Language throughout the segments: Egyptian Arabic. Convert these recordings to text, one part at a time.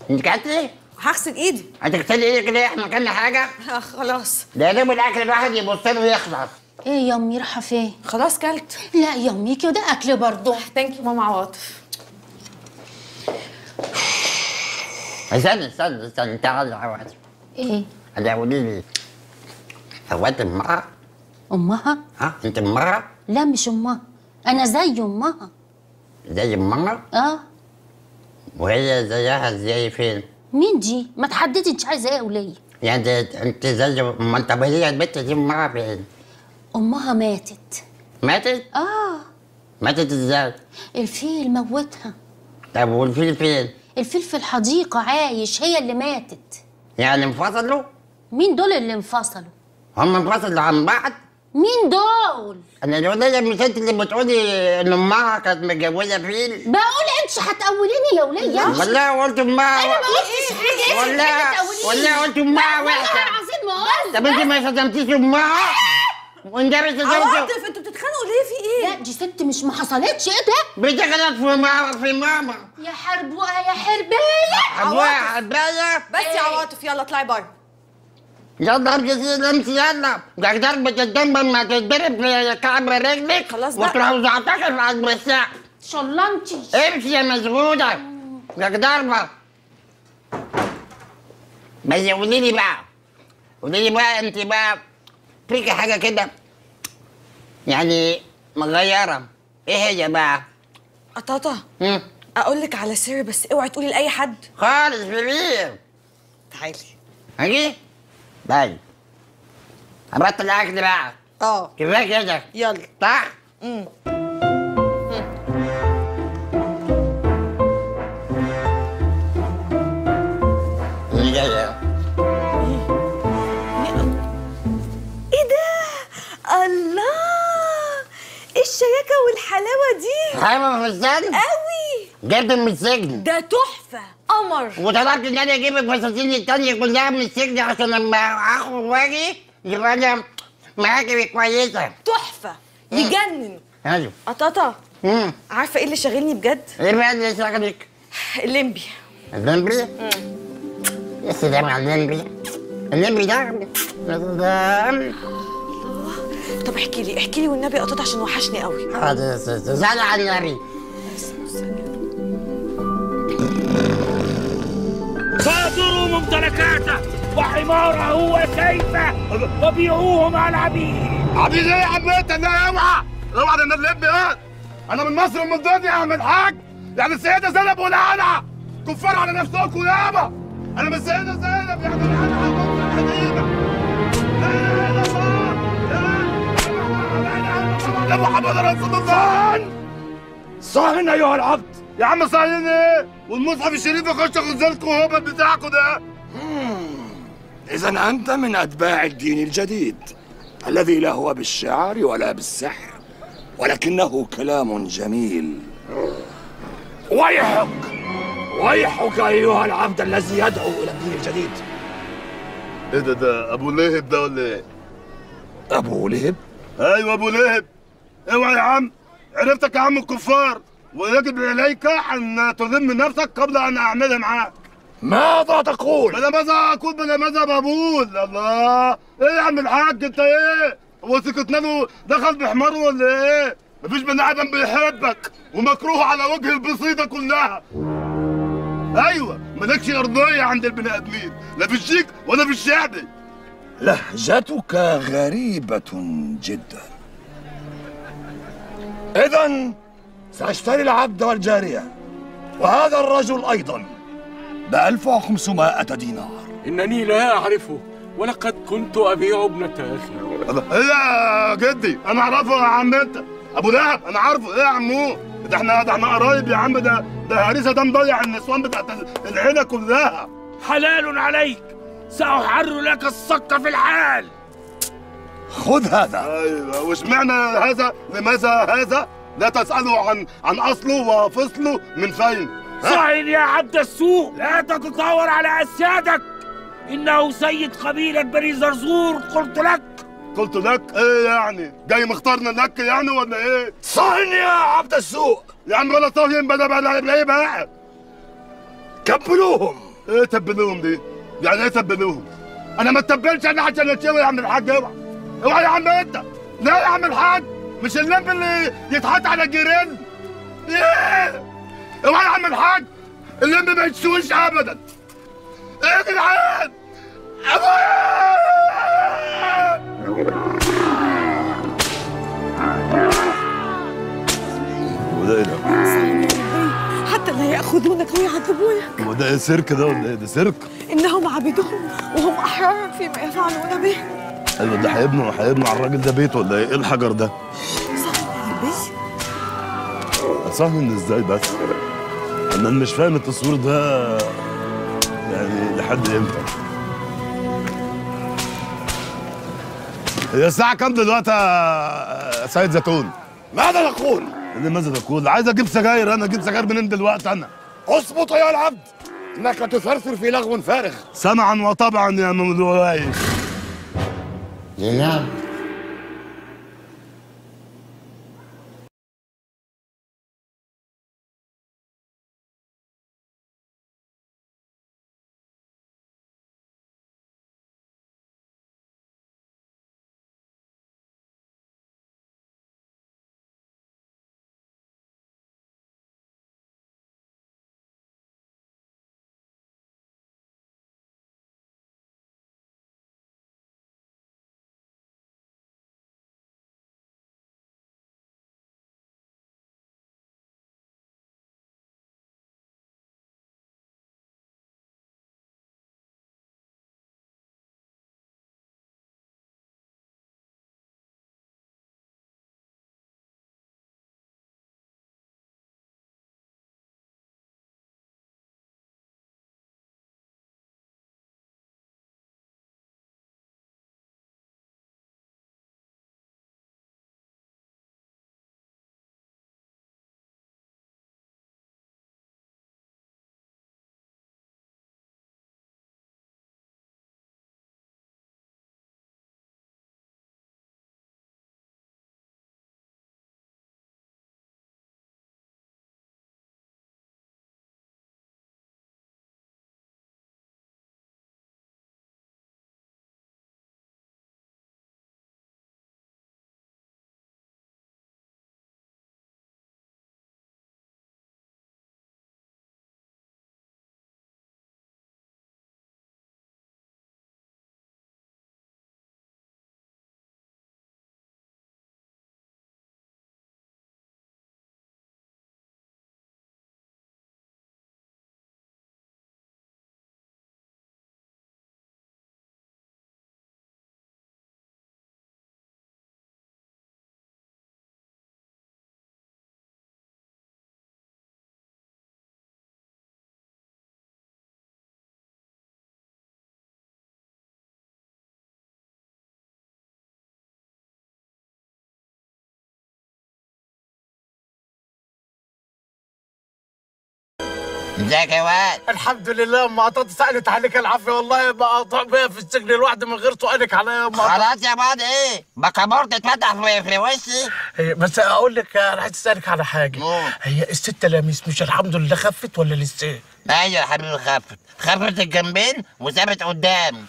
انت كلتي؟ هغسل ايدي هتغسلي ايدك ليه؟ احنا كلنا حاجه؟ آه خلاص ده يا دوب الاكل الواحد يبص له ويخلص ايه يا امي رايحه فين خلاص كلت لا يا امي كده اكل برضه ثانك يو ماما عواطف استنى استنى استنى تعالى عوض ايه هلا قولي لي هو انت امها؟ امها ها؟ انت امها؟ لا مش امها انا زي امها زي امها؟ اه وهي زيها زي فين؟ مين دي ما تحددتش عايزه ايه وليه يعني انت انت زي ما انت هي البنت دي امها فين؟ امها ماتت ماتت؟ اه ماتت ازاي؟ الفيل موتها طب والفيل فين؟ الفيل في الحديقه عايش هي اللي ماتت يعني انفصلوا؟ مين دول اللي انفصلوا هم انفصلوا عن بعض؟ مين دول انا الولية مش انت اللي بتقولي ان امها كانت متجوزة فيل؟ بقول انت هتقوليني يا وليه والله قلت امها انا ما قلتش حاجه والله والله قلت امها والله وحشة العظيم ما قلت طب انت ما شتمتيش امها؟ وانت بس شتمتي عواطف انتوا بتتخانقوا ليه في ايه؟ لا دي ست مش ما حصلتش ايه ده بتغلط في ماما في ماما يا حربوقه يا حربايه ابويا حبايه بس يا عواطف يلا اطلعي بره يلا امشي امشي يلا ده ضربة الدم ما تتضرب في كعب رجلك خلاص بقى. وتروح زعتك في البساع شلنتي امشي يا مزغودة ده ضربة بس قولي لي بقى قولي لي بقى انت بقى فيكي حاجة كده يعني مغيرة ايه هي بقى؟ قطاطة هم؟ اقول لك على سر بس اوعي تقولي لاي حد خالص في بيه تعالي هاجي؟ طيب هبطل اكل بقى اه كفايه كده يلا صح؟ امم اللي جايه ايه ده الله ايه الشياكه والحلاوه دي حاجه في السجن قوي جبت من السجن ده تحفه قمر وطلبت ان انا اجيب الفساتين التانية كلها من السجن عشان لما اخرج واجي يبقى انا معاكي كويسه تحفه يجنن حلو قطاطة امم عارفه ايه اللي شاغلني بجد ايه بقى اللي شغلك؟ الليمبي الليمبي؟ يا سلام على الليمبي الليمبي ده ده- طب احكي لي احكي لي والنبي قطاطة عشان وحشني قوي هذا زعل على النبي صادروا ممتلكاته وحماره وسيفه وبيعوهم على العبيد عبيد ايه يا عم انت لا اوعى اوعى ده انا اللي ايه انا من مصر ومن الدنيا يا عم الحاج يعني السيده زينب ولا انا كفار على نفسكم يابا انا من السيده زينب يعني انا هكون القديمه لا اله الا الله لا اله الا الله محمد رسول الله صاهن ايها العبد يا عم صاهن ايه والمصحف الشريف يخش غزالكم هو بتاعكم ده إذا أنت من أتباع الدين الجديد الذي لا هو بالشعر ولا بالسحر ولكنه كلام جميل ويحك ويحك أيها العبد الذي يدعو إلى الدين الجديد ايه ده ده ابو لهب ده ولا ايه أبو لهب ايوه ابو لهب اوعى يا عم عرفتك يا عم الكفار ويجب عليك ان تذم نفسك قبل ان اعملها معاك ماذا تقول؟ بلا ماذا اقول بلا ماذا بقول الله ايه يا عم الحاج انت ايه هو سكتنا له دخل بحماره ولا ايه مفيش بني ادم بيحبك ومكروه على وجه البسيطه كلها ايوه مالكش ارضيه عند البني ادمين لا في الشيك ولا في الشعبي لهجتك غريبة جدا إذا سأشتري العبد والجارية وهذا الرجل أيضا بألف وخمسمائة دينار إنني لا أعرفه ولقد كنت أبيع ابنة أخي الله. ايه يا جدي انا اعرفه يا عم انت ابو دهب انا عارفه ايه يا عمو ده احنا ده احنا قرايب يا عم ده ده هريسه ده مضيع النسوان بتاعت العيله كلها حلال عليك سأحر لك الصك في الحال خذ هذا ايوه واشمعنى هذا لماذا هذا لا تساله عن عن اصله وفصله من فين صاعد يا عبد السوق لا تتطاول على أسيادك إنه سيد قبيلة بني زرزور قلت لك قلت لك ايه يعني جاي مختارنا لك يعني ولا ايه صهن يا عبد السوق يا عم ولا صايم بلا بلا بلا ايه بقى كبلوهم ايه تبلوهم دي؟ يعني ايه تبلوهم؟ انا ما اتبلش انا عشان اتشوي يا عم الحاج اوعى اوعى يا عم انت لا يا عم الحاج مش اللمب اللي يتحط على الجيران ايه اوعى يا عم الحاج اللمب ما يتسويش ابدا ايه يا جدعان ابويا وده ايه ده؟ حتى لا ياخذونك ويعذبونك هو ده ايه سيرك ده ولا ايه ده سيرك؟ انهم عبيدهم وهم احرار فيما يفعلون به ايوه ده هيبنوا هيبنوا على الراجل ده بيت ولا ايه؟ ايه الحجر ده؟ صهن ازاي بس؟ انا مش فاهم التصوير ده يعني لحد امتى؟ هي الساعة كام دلوقتي يا سيد زيتون؟ ماذا تقول؟ اللي ماذا تقول؟ عايز اجيب سجاير انا اجيب سجاير منين دلوقتي انا؟ اصمت يا العبد انك تثرثر في لغو فارغ سمعا وطبعا يا مملوكي زينب ازيك يا واد الحمد لله ما قطعت سألت عليك العافية والله ما قطع بيا في السجن لوحدي من غير سؤالك عليا يا ما خلاص يا واد ايه بكابورت اتفتح في, في وشي هي بس اقول لك انا عايز اسالك على حاجه نعم. هي الست لميس مش الحمد لله خفت ولا لسه ايوه يا حبيبي خفت خفت الجنبين وثابت قدام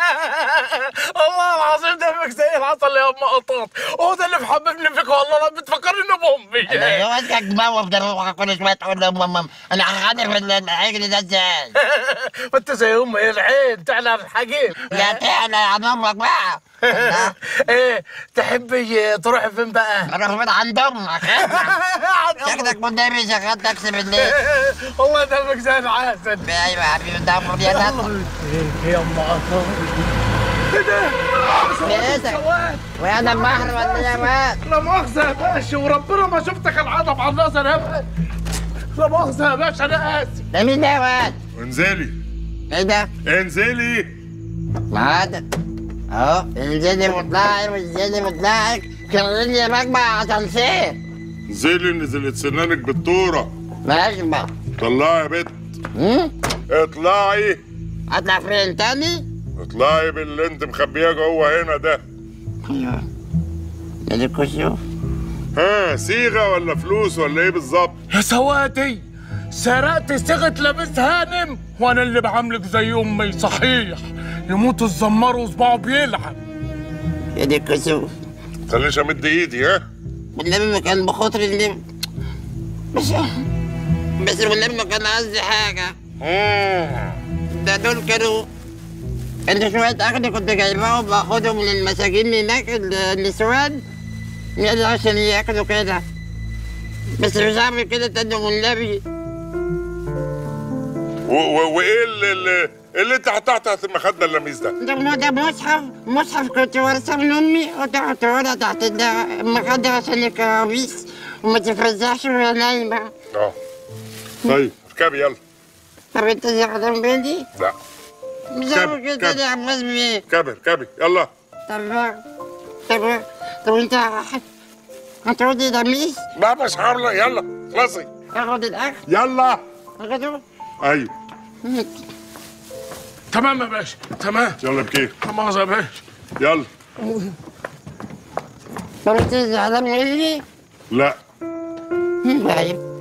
والله العظيم دمك زي العسل يا ام قطاط هو ده اللي محببني فيك والله انا بتفكرني بامي ايوه اسكت دماغه في دماغك كل شويه تقول له ماما انا هغادر في العجل ده ازاي ما انت زي ام ايه العين تعلى على الحجيب لا تعلى عن امك بقى لا، ايه تحبي تروحي فين بقى؟ اروح من عند امك شكلك قدامي شغال تاكسي بالليل والله دمك زي العسل ايوه يا حبيبي ده امر يا ده ايه يا ام قطاط ايه ده؟ ايه ده وانا البحر ولا إيه يا واد لا مؤاخذة يا باشا وربنا ما شفتك العضب على النظر يا باشا لا مؤاخذة يا باشا أنا آسف ده مين ده يا واد انزلي ايه ده انزلي ما هذا اهو انزلي واطلعي وانزلي واطلعي كان لي مجمع عصنصير انزلي نزلت سنانك بالطورة ماشي بقى طلعي يا بت هم؟ اطلعي اطلع فين تاني؟ اطلعي باللي انت مخبيه جوه هنا ده ايوه ادي الكشوف ها صيغة ولا فلوس ولا ايه بالظبط يا سواتي سرقت صيغه لابس هانم وانا اللي بعاملك زي امي صحيح يموت الزمار وصباعه بيلعب يا دي الكسوف خليش امد ايدي ها والنبي ما كان بخاطري اللي بس بس والنبي ما كان قصدي حاجة ده دول كانوا انت شوية أخد كنت جايباهم باخدهم للمساجين هناك ال- النسوان يعني عشان ياكلوا كده بس مش هعمل كده تاني والنبي و- و- وايه اللي, اللي, اللي انت حطها تحت المخده اللميس ده ده مو- ده مصحف مصحف كنت وارثه من امي وتحت ورا تحت المخدة عشان الكوابيس وما تفزعش وهي نايمة اه طيب اركبي يلا طب انت زعلان مني؟ لا مش كب- عارف كده كب. يا عباس بيه اركبي اركبي يلا طب طب طب انت ح- هتقعدي دميس لا مش عامله يلا خلصي اخد الاكل يلا اخده ايوه تمام يا باشا تمام يلا بكيف لا مؤاخذه يا باشا يلا طب انت زعلان مني؟ لا طيب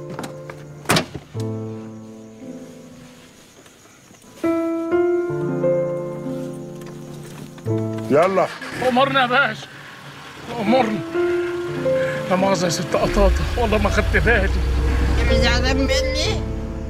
يلا امرنا يا باشا امرنا لا مؤاخذه يا ست قطاطه والله ما خدت بالي انت مش زعلان مني؟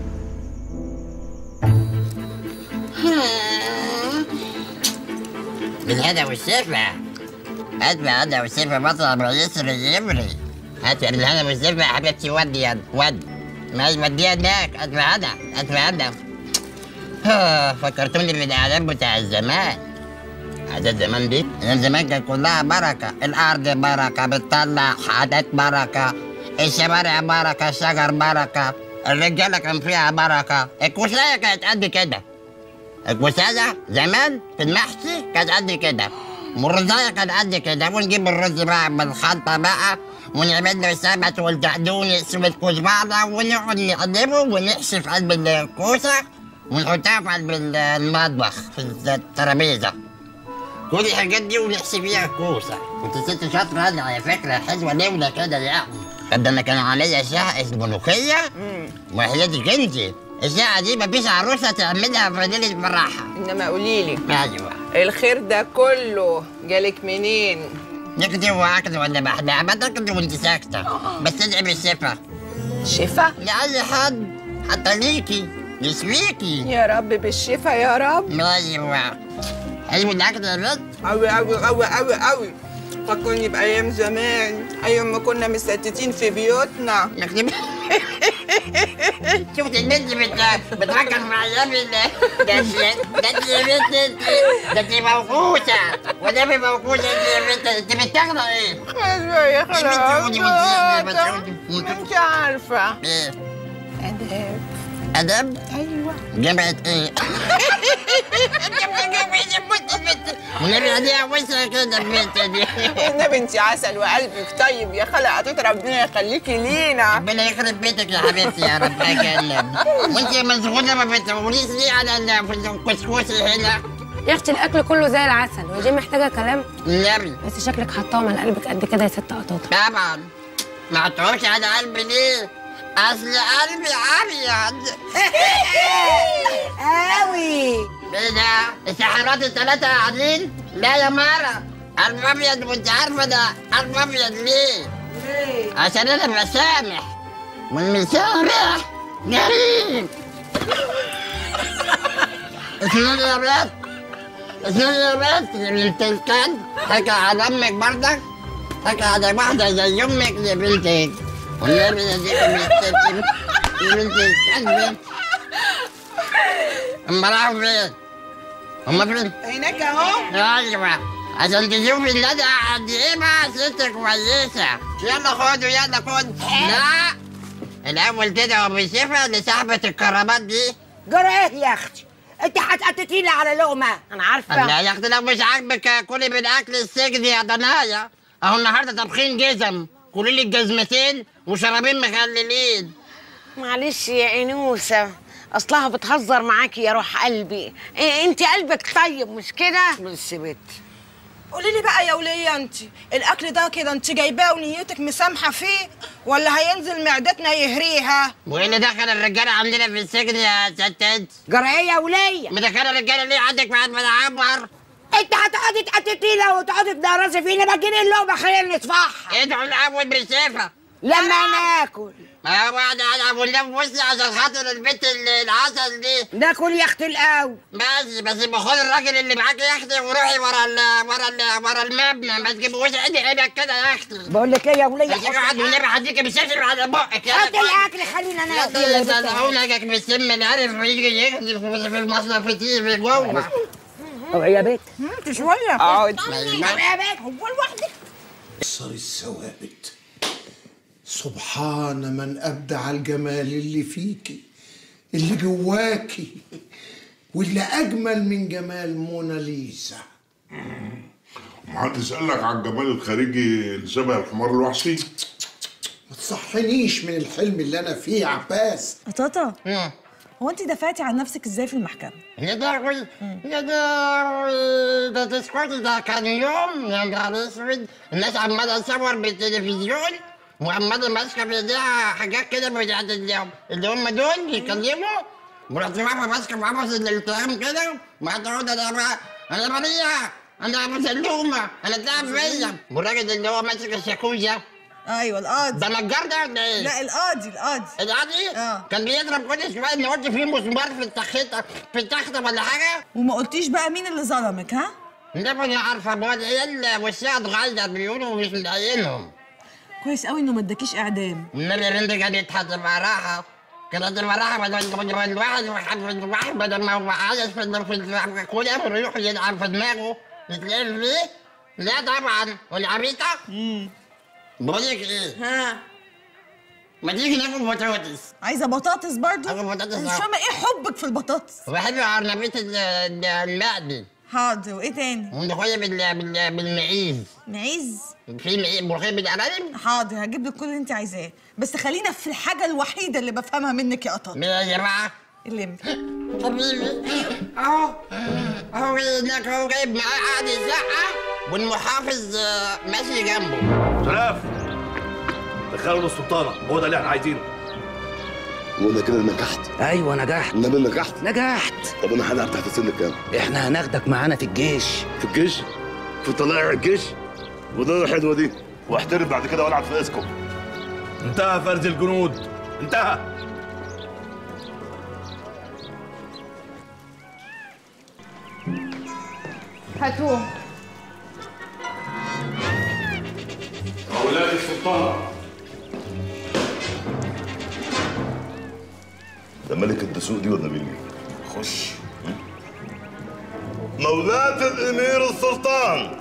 بالهدى والشفا هات بالهدى والشفا بطلع من يسري يمري هات بالهدى والشفا يا حبيبتي ودي يد ود ما هي وديها هناك هات بالهدى هات بالهدى آه، فكرتوني بالاعلام بتاع الزمان عادات زمان دي ايام زمان كان كلها بركه الارض بركه بتطلع عادات بركه الشوارع بركه الشجر بركه الرجاله كان فيها بركه الكوسايه كانت قد كده الكوسايه زمان في المحشي كانت قد كده والرزاية كانت قد كده ونجيب الرز بقى بالخلطة بقى ونعمل له السمك والدقدونس والكزبرة ونقعد نقلبه ونحشي في قلب الكوسة ونحطها في قلب المطبخ في الترابيزة كل الحاجات دي ونحشي فيها الكوسة كنت ست شاطرة أنا على فكرة حلوة لولة كده يعني قد أنا كان عليا شقة اسمه ملوخية وحياتي كنتي الشقة دي مفيش عروسة تعملها في ليلة فرحها انما قولي لي أيوه الخير ده كله جالك منين نكتب وأكتب ولا بحدها ما تكتب وأنت ساكتة بس تدعي بالشفا شفا لأي حد حتى ليكي يسويكي يا رب بالشفا يا رب أيوه حلو الأكل يا بنت قوي قوي قوي قوي قوي فكرني بايام زمان ايام ما كنا مستتتين في بيوتنا نكتب شفت البنت بت... بتفكر في ايام ال ده انت ده انت يا بنت انت ده انت موقوسه وده موقوسه انت يا بنت انت بتاخده ايه؟ يا بنت قولي وتزيد، بس قولي. مش عارفه ايه؟ اداب ادب؟ ايوه جامعة ايه؟ والنبي عليها وسعة كده البنت دي النبي انت عسل وقلبك طيب يا خالة عطيت ربنا يخليكي لينا ربنا يخرب بيتك يا حبيبتي يا رب اجنب وانت مشغولة ما بتقوليش ليه على ال- الكسكسي هنا يا اختي الاكل كله زي العسل ودي محتاجه كلام النبي بس شكلك حطاهم على قلبك قد كده يا ست قطاطه طبعا ما عطوش على قلبي ليه؟ اصل قلبي ابيض قوي ايه ده؟ السحرات الثلاثة قاعدين؟ لا يا مارا قلب ابيض وانت عارفة ده قلب ابيض ليه؟ ليه عشان انا بسامح والمسامح جريم اسمعني يا بنت اسمعني يا بنت يا بنت الكلب حكى على امك برضك حكى على واحدة زي امك يا بنتك والنبي يا دي يا بنت الكلب يا بنت الكلب اما راحوا فين؟ هما فين؟ هناك اهو ايوه عشان تشوفي اللي انا قد ايه بقى ست كويسه يلا خدوا يلا خدوا لا الاول كده وبالشفا لصاحبة الكرامات دي جرى ايه يا اختي انت هتقطتيني على لقمه انا عارفه لا يا اختي لو مش عاجبك كلي من اكل السجن يا ضنايا اهو النهارده طبخين جزم كلي لي الجزمتين وشرابين مخللين معلش يا انوسه اصلها بتهزر معاكي يا روح قلبي إيه انت قلبك طيب مش كده بس بت قولي لي بقى يا وليه انت الاكل ده كده انت جايباه ونيتك مسامحه فيه ولا هينزل معدتنا يهريها وايه اللي دخل الرجاله عندنا في السجن يا ستات؟ جرعيه يا وليه مدخل الرجاله ليه عندك بعد ما نعبر؟ انت هتقعدي تقتتينا وتقعدي تدرسي فينا ما تجيني اللقمه خلينا نصفحها ادعوا الاول بالسيفه لما ناكل ما هو انا انا بقول لهم بصي عشان خاطر البنت ال- العسل دي ناكل يا اختي الاول بس بس باخد الراجل اللي معاك يا اختي وروحي ورا ال ورا ال ورا المبنى ما تجيبوش عيني عينك كده يا اختي بقول لك ايه يا وليه هتيجي واحد والنبي هديك بالسفر على بقك يا هات الاكل خلينا ناكل لا تدعونك بالسم العارف ويجي يخدم في المصنع في تيفي جوه اوعي يا بيت انت شويه اقعد اوعي يا بيت هو لوحدك كسر الثوابت سبحان من أبدع الجمال اللي فيكي اللي جواكي واللي أجمل من جمال موناليزا محدش قال لك على الجمال الخارجي اللي شبه الحمار الوحشي ما تصحنيش من الحلم اللي أنا فيه يا عباس طاطا هو انت دفعتي عن نفسك ازاي في المحكمه؟ يا داوي يا داوي ده تسكتي ده كان يوم يا نهار اسود الناس عماله تصور بالتلفزيون وعماله ماسكه في ايديها حاجات كده بتاعت اللي اللي هم دول بيتكلموا ورحت واقفه ماسكه في عبس الالتهام كده وقعدت اقول انا بقى انا بريئه انا مسلومه انا تعب فيا والراجل اللي هو ماسك الشاكوزه ايوه القاضي ده نجار ده ولا ايه؟ لا القاضي القاضي القاضي؟ اه كان بيضرب كل شويه ان قلت فيه مسمار في التخته في التخته ولا حاجه وما قلتيش بقى مين اللي ظلمك ها؟ ده ما انا عارفه بقى العيال وشها اتغير بيقولوا مش مضايقينهم كويس قوي انه ما اداكيش اعدام النبي يا بنتي كانت هتبقى راحه كانت هتبقى راحه بدل بدل الواحد الواحد بدل ما هو عايز في ال- في ال- كل يوم يروح يلعب في دماغه يتلعب فيه لا طبعا والعبيطه بقول لك ايه ها ما تيجي ناكل بطاطس عايزه بطاطس برضو؟ اكل بطاطس مش أهو. فاهمه ايه حبك في البطاطس؟ وبحب عرنبية ال- ال- المقلي حاضر وايه تاني؟ وملوخية بال بال بالمعيز معيز في معيز ملوخية بالقرارب حاضر هجيب لك كل اللي انت عايزاه بس خلينا في الحاجه الوحيده اللي بفهمها منك يا قطط يا جماعة اللي حبيبي اهو اهو هناك هو جايب معاه قاعد يزعق والمحافظ آه، ماشي جنبه شرف دخلوا السلطانه هو ده اللي احنا عايزينه وانا كده نجحت ايوه نجحت النبي نجحت نجحت طب انا هلعب تحت سن كام؟ احنا هناخدك معانا في الجيش في الجيش؟ في طلائع الجيش؟ وده الحلوه دي واحترف بعد كده والعب في اسكو انتهى فرز الجنود انتهى هاتوه اولاد السلطان ده ملك الدسوق دي ولا مين؟ خش مولاة الامير السلطان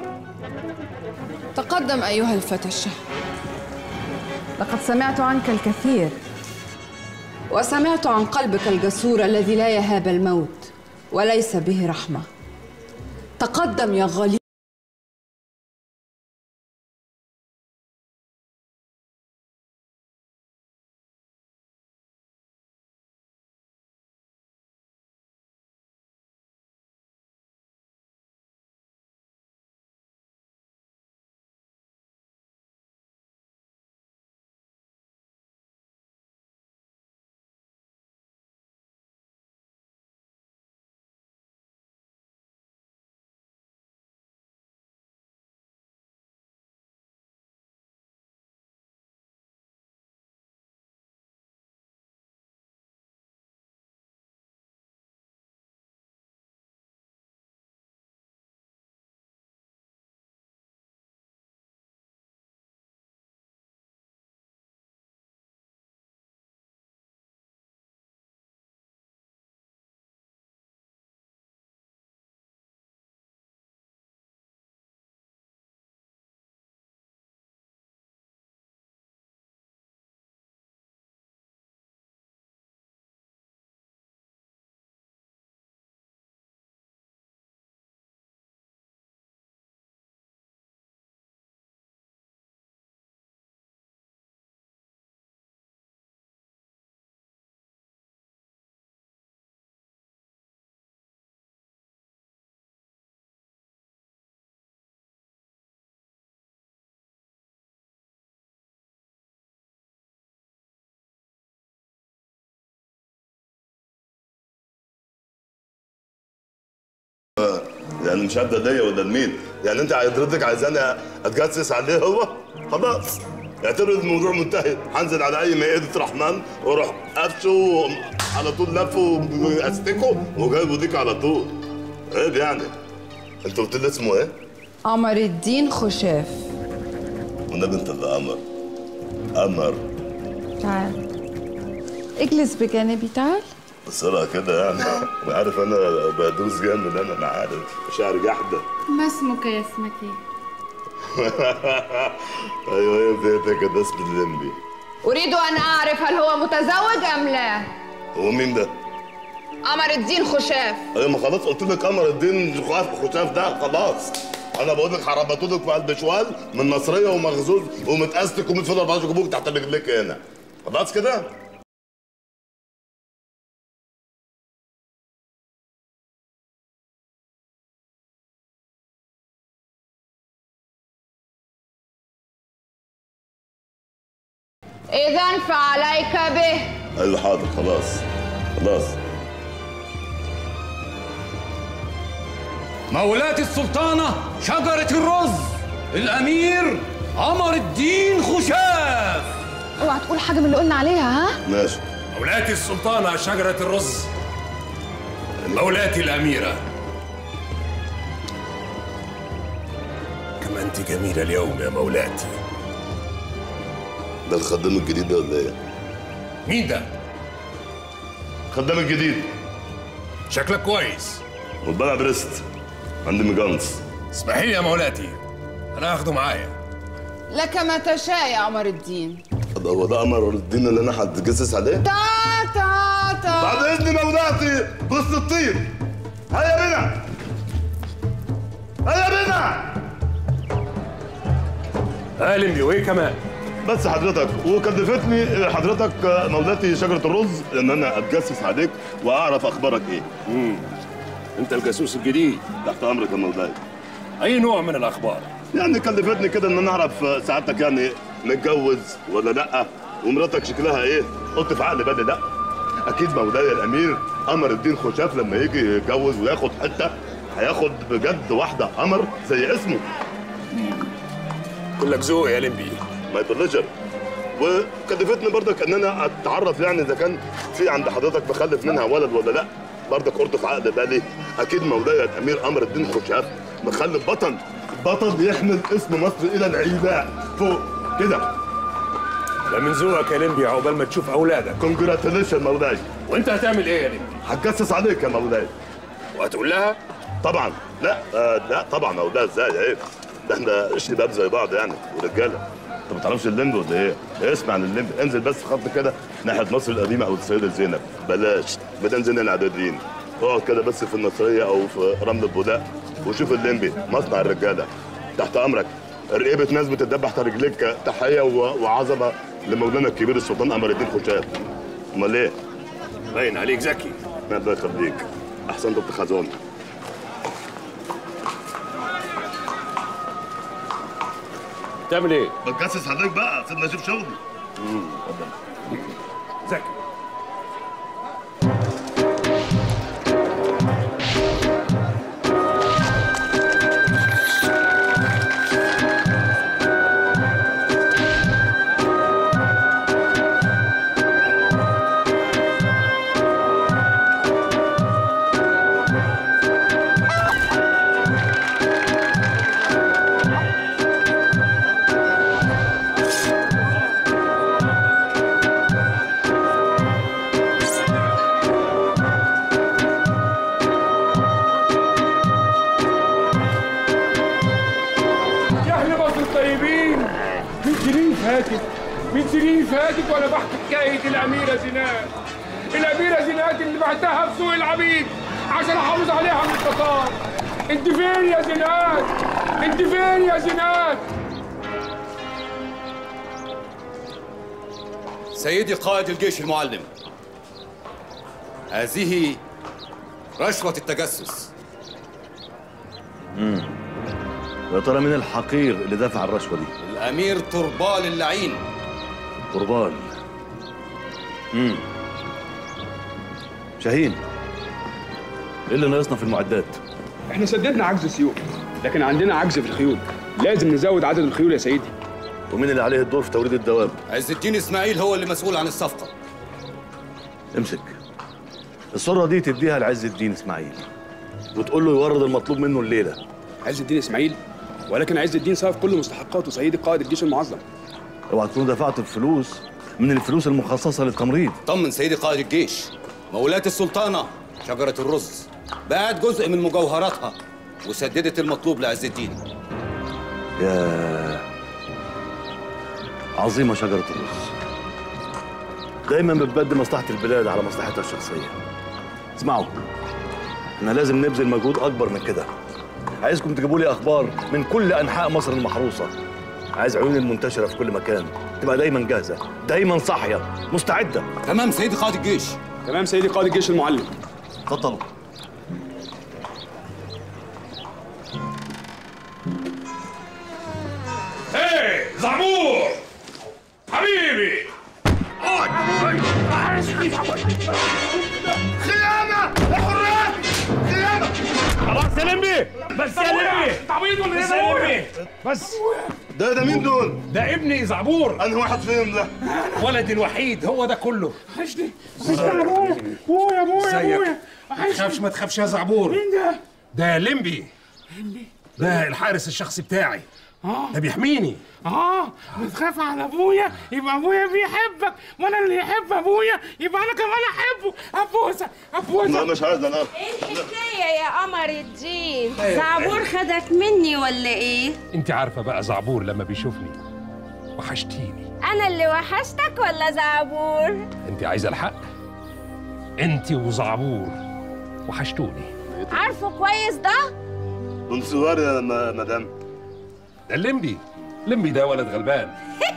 تقدم أيها الفتى الشهم لقد سمعت عنك الكثير وسمعت عن قلبك الجسور الذي لا يهاب الموت وليس به رحمة تقدم يا غليظ يعني مش عارف ده ليا ولا لمين يعني انت حضرتك عايزاني اتجسس عليه هو خلاص اعتبر الموضوع منتهي هنزل على اي مائده رحمن واروح قفشه على طول لفه واستكه وجايبه ديك على طول عيب يعني انت قلت لي اسمه ايه؟ قمر الدين خشاف والنبي انت اللي قمر قمر تعال اجلس بجانبي تعال بسرعة كده يعني انا عارف انا بدوس جامد انا انا عارف شعر جحده ما اسمك يا اسمك ايه؟ ايوه هي بيتك كده اسم الليمبي أريد أن أعرف هل هو متزوج أم لا؟ هو مين ده؟ قمر الدين خشاف ايوه ما خلاص قلت لك قمر الدين خشاف خشاف ده خلاص انا بقول لك هربطوا لك في قلب شوال من نصريه ومغزوز ومتأستك ومتفضل 14 جبوك تحت رجليك هنا خلاص كده؟ إذا فعليك به ايوه حاضر خلاص خلاص مولاة السلطانة شجرة الرز الأمير قمر الدين خشاف اوعى تقول حاجة من اللي قلنا عليها ها؟ ماشي مولاة السلطانة شجرة الرز مولاتي الأميرة كما أنت جميلة اليوم يا مولاتي ده الخدام الجديد ده ولا ايه؟ مين ده؟ الخدام الجديد شكلك كويس والبلع بريست عندي مجانس اسمحي لي يا مولاتي أنا هاخده معايا لك ما تشاء يا قمر الدين ده هو ده قمر الدين اللي انا هتجسس عليه؟ تا تا تا بعد اذن مولاتي بص الطير هيا بنا هيا بنا قالم بيه وايه كمان؟ بس حضرتك وكلفتني حضرتك مولاتي شجره الرز ان انا اتجسس عليك واعرف اخبارك ايه. امم انت الجاسوس الجديد تحت امرك يا مولاي. اي نوع من الاخبار؟ يعني كلفتني كده ان انا اعرف سعادتك يعني متجوز ولا لا ومراتك شكلها ايه؟ قلت في عقل بالي لا. اكيد مولاي الامير قمر الدين خشاف لما يجي يتجوز وياخد حته هياخد بجد واحده قمر زي اسمه. كلك ذوق يا لمبي ماي بليجر وكلفتني برضك ان انا اتعرف يعني اذا كان في عند حضرتك مخلف منها ولد ولا لا برضك قلت في عقد بالي اكيد مولاي الامير قمر الدين خشاف مخلف بطل بطل يحمل اسم مصر الى العيباء فوق كده ده من ذوقك يا لمبي عقبال ما تشوف اولادك كونجراتيليشن مولاي وانت هتعمل ايه يا لمبي؟ هتجسس عليك يا مولاي وهتقول لها؟ طبعا لا آه لا طبعا مولاي ازاي عيب ده احنا شباب زي بعض يعني ورجاله انت ما تعرفش الليمبي ولا ايه؟ اسمع عن الليمبي انزل بس خط كده ناحيه مصر القديمه او السيده زينب بلاش بدل زين العدادين اقعد كده بس في النصريه او في رمل البولاق وشوف الليمبي مصنع الرجاله تحت امرك رقيبه ناس بتدبح تحت رجليك تحيه و- وعظمه لمولانا الكبير السلطان قمر الدين خشاف امال ايه؟ باين عليك ذكي الله يخليك احسنت ابن خزون تعمل ايه؟ بتجسس عليك بقى سيبنا اشوف شغلي ذكي يا اهل مصر الطيبين من سنين فاتت من سنين فاتت وانا بحكي حكايه الاميره زينات الاميره زينات اللي بعتها في سوق العبيد عشان احافظ عليها من التتار انت فين يا زينات انت فين يا زينات سيدي قائد الجيش المعلم هذه رشوة التجسس امم يا ترى مين الحقير اللي دفع الرشوه دي؟ الأمير تربال اللعين قربان امم شاهين ايه اللي ناقصنا في المعدات؟ احنا سددنا عجز السيوف لكن عندنا عجز في الخيول لازم نزود عدد الخيول يا سيدي ومين اللي عليه الدور في توريد الدواب عز الدين اسماعيل هو اللي مسؤول عن الصفقه امسك الصورة دي تديها لعز الدين اسماعيل وتقول له يورد المطلوب منه الليلة عز الدين اسماعيل ولكن عز الدين صرف كل مستحقاته سيدي قائد الجيش المعظم اوعى تكون دفعت الفلوس من الفلوس المخصصة للتمريض طمن سيدي قائد الجيش مولاة السلطانة شجرة الرز باعت جزء من مجوهراتها وسددت المطلوب لعز الدين يا عظيمة شجرة الرز دايما بتبدي مصلحة البلاد على مصلحتها الشخصية اسمعوا احنا لازم نبذل مجهود أكبر من كده عايزكم تجيبوا لي أخبار من كل أنحاء مصر المحروسة عايز عيون المنتشرة في كل مكان تبقى دايما جاهزة دايما صاحية مستعدة تمام سيدي قائد الجيش تمام سيدي قائد الجيش المعلم اتفضلوا ايه زعبور حبيبي خيانة حرية خيانة خلاص يا لمبي بس يا لمبي تعويض ولا بس يا لمبي بس ده ده مين دول؟ ده ابني زعبور أنا واحد فيهم ده ولدي الوحيد هو ده كله وحشني ابويا ابويا ابويا ابويا ما تخافش ما تخافش يا زعبور مين ده؟ ده لمبي ده الحارس الشخصي بتاعي اه ده بيحميني اه بتخاف على ابويا يبقى ابويا بيحبك وانا اللي يحب ابويا يبقى انا كمان احبه ابوسه ابوسه لا مش عايز أنا ايه الحكايه يا قمر الدين زعبور خدك مني ولا ايه انت عارفه بقى زعبور لما بيشوفني وحشتيني انا اللي وحشتك ولا زعبور انت عايزه الحق انت وزعبور وحشتوني عارفه كويس ده من صغار يا م- مدام ده الليمبي لمبي ده ولد غلبان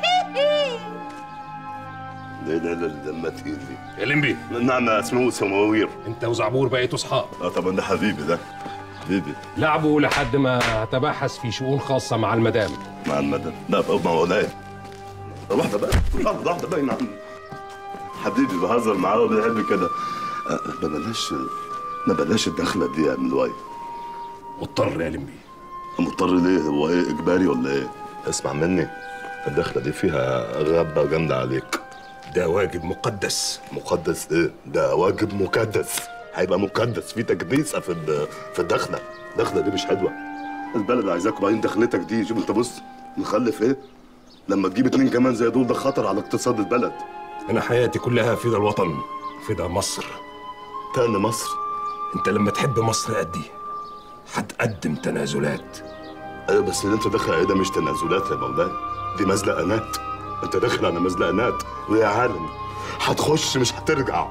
لا لا لا ده ما تقيل دي يا لمبي نعم اسمه سماوير انت وزعبور بقيتوا اصحاب اه طبعا ده حبيبي ده حبيبي لعبوا لحد ما تبحث في شؤون خاصه مع المدام مع المدام لا بقى مولاي واحدة بقى واحدة واحدة بقى نعم حبيبي بهزر معاه وبيحب كده آه، ما بلاش ما بلاش الدخلة دي يا عم الواي مضطر يا لمبي مضطر ليه هو ايه اجباري ولا ايه اسمع مني الدخلة دي فيها غبة جامدة عليك ده واجب مقدس مقدس ايه ده واجب مكدس هيبقى مكدس في تكديسة في الد- في الدخلة الدخلة دي مش حلوة البلد عايزاك وبعدين دخلتك دي شوف انت بص مخلف ايه لما تجيب اتنين كمان زي دول ده خطر على اقتصاد البلد انا حياتي كلها فدا الوطن فدا مصر تاني مصر انت لما تحب مصر قدي هتقدم تنازلات ايوه بس اللي انت داخل عليه ده مش تنازلات يا مولاي دي مزلقانات انت داخل على مزلقانات ويا عالم هتخش مش هترجع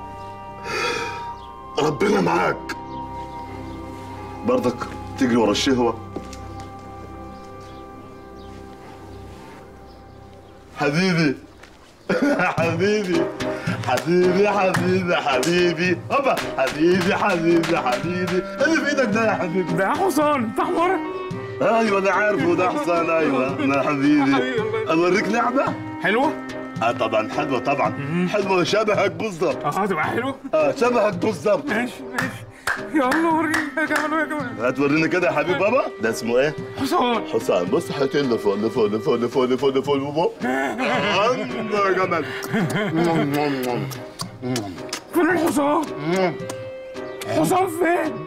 ربنا معاك برضك تجري ورا الشهوة حبيبي حبيبي حبيبي حبيبي حبيبي هوبا حبيبي حبيبي حبيبي اللي في ايدك ده يا حبيبي ده حصان تحمر ايوه انا عارفه ده حسام ايوه انا حبيبي اوريك لعبه حلوه اه طبعا حلوه طبعا حلوه شبهك بالظبط اه تبقى حلوه اه شبهك بالظبط ماشي ماشي يلا وريني يا كمان يا كمان هتوريني كده يا حبيب بابا ده اسمه ايه حصان حسام بص حياتين اللي فوق اللي فوق اللي فوق اللي فوق اللي فوق اللي فوق اللي فوق آه، يا جمال فين الحصان حصان فين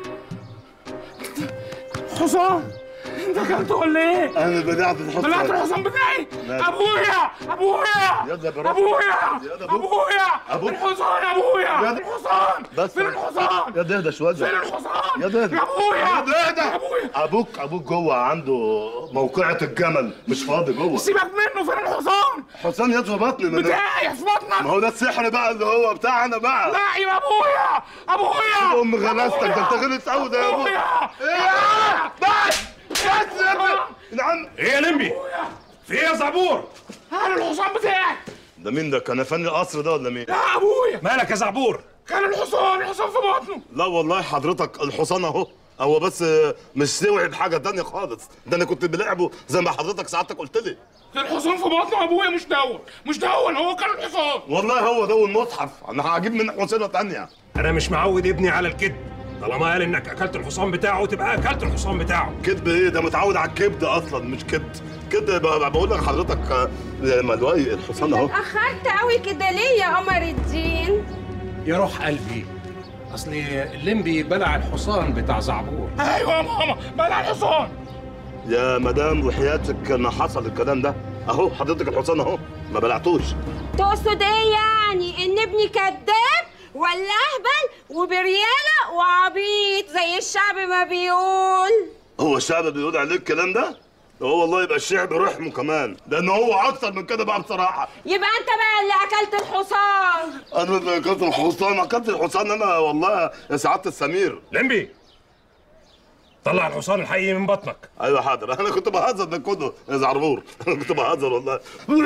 حصان انت اكلته ولا ايه انا بدعت الحصان طلعت الحصان بتاعي ماشي. ابويا ابويا يلا برافو. ابويا يلا أبوك. ابويا أبوك. الحصان ابويا يلا. الحصان بس فين الحصان يا ده ده شويه فين الحصان يا ده يا ابويا يا ده ده يا ابويا ابوك ابوك جوه عنده موقعة الجمل مش فاضي جوه سيبك منه فين الحصان حسام يد في بطني ما ده- بتاعي في بطنك ما هو ده السحر بقى اللي هو بتاعنا بقى لا يا ابويا ابويا ام غلاستك ده انت غلس قوي ده يا ابويا ابويا ايه بس بس يا ابني نعم ايه يا لمبي في ايه يا زعبور انا الحصان بتاعي ده مين ده كان فني القصر ده ولا مين يا ابويا مالك يا زعبور كان الحصان الحصان في بطنه لا والله حضرتك الحصان اهو هو بس مش سوعي بحاجه تانية خالص ده انا كنت بلعبه زي ما حضرتك سعادتك قلت لي الحصان في بطنه ابويا مش دون مش دون هو كان الحصان والله هو ده المصحف انا هجيب من حصينه تانية انا مش معود ابني على الكذب طالما قال انك اكلت الحصان بتاعه تبقى اكلت الحصان بتاعه كذب ايه ده متعود على الكبد اصلا مش كبد كده ب- بقول لك حضرتك آه، ملوي الحصان اهو اتأخرت قوي كده ليه يا قمر الدين يا روح قلبي اصل الليمبي بلع الحصان بتاع زعبور ايوه يا ماما بلع الحصان يا مدام وحياتك ما حصل الكلام ده اهو حضرتك الحصان اهو ما بلعتوش تقصد ايه يعني ان ابني كذاب ولا اهبل وبريالة وعبيط زي الشعب ما بيقول هو الشعب بيقول عليك الكلام ده هو والله يبقى الشعب رحمه كمان لان هو اكتر من كده بقى بصراحه يبقى انت بقى اللي اكلت الحصان انا اللي اكلت الحصان اكلت الحصان انا والله يا سعاده السمير لمبي طلع الحصان الحقيقي من بطنك ايوه حاضر انا كنت بهزر ده كله يا زعربور انا كنت بهزر والله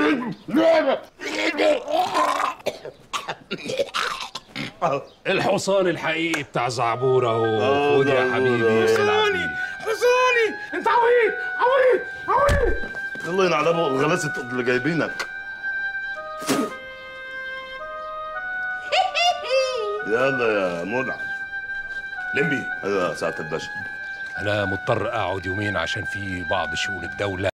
الحصان الحقيقي بتاع زعبور اهو خد يا حبيبي حصاني حصاني انت عويط عويط عويط الله ينعل ابو غلاسه اللي جايبينك يلا يا منى لمبي ايوه يا سعاده الباشا انا مضطر اقعد يومين عشان في بعض شؤون الدوله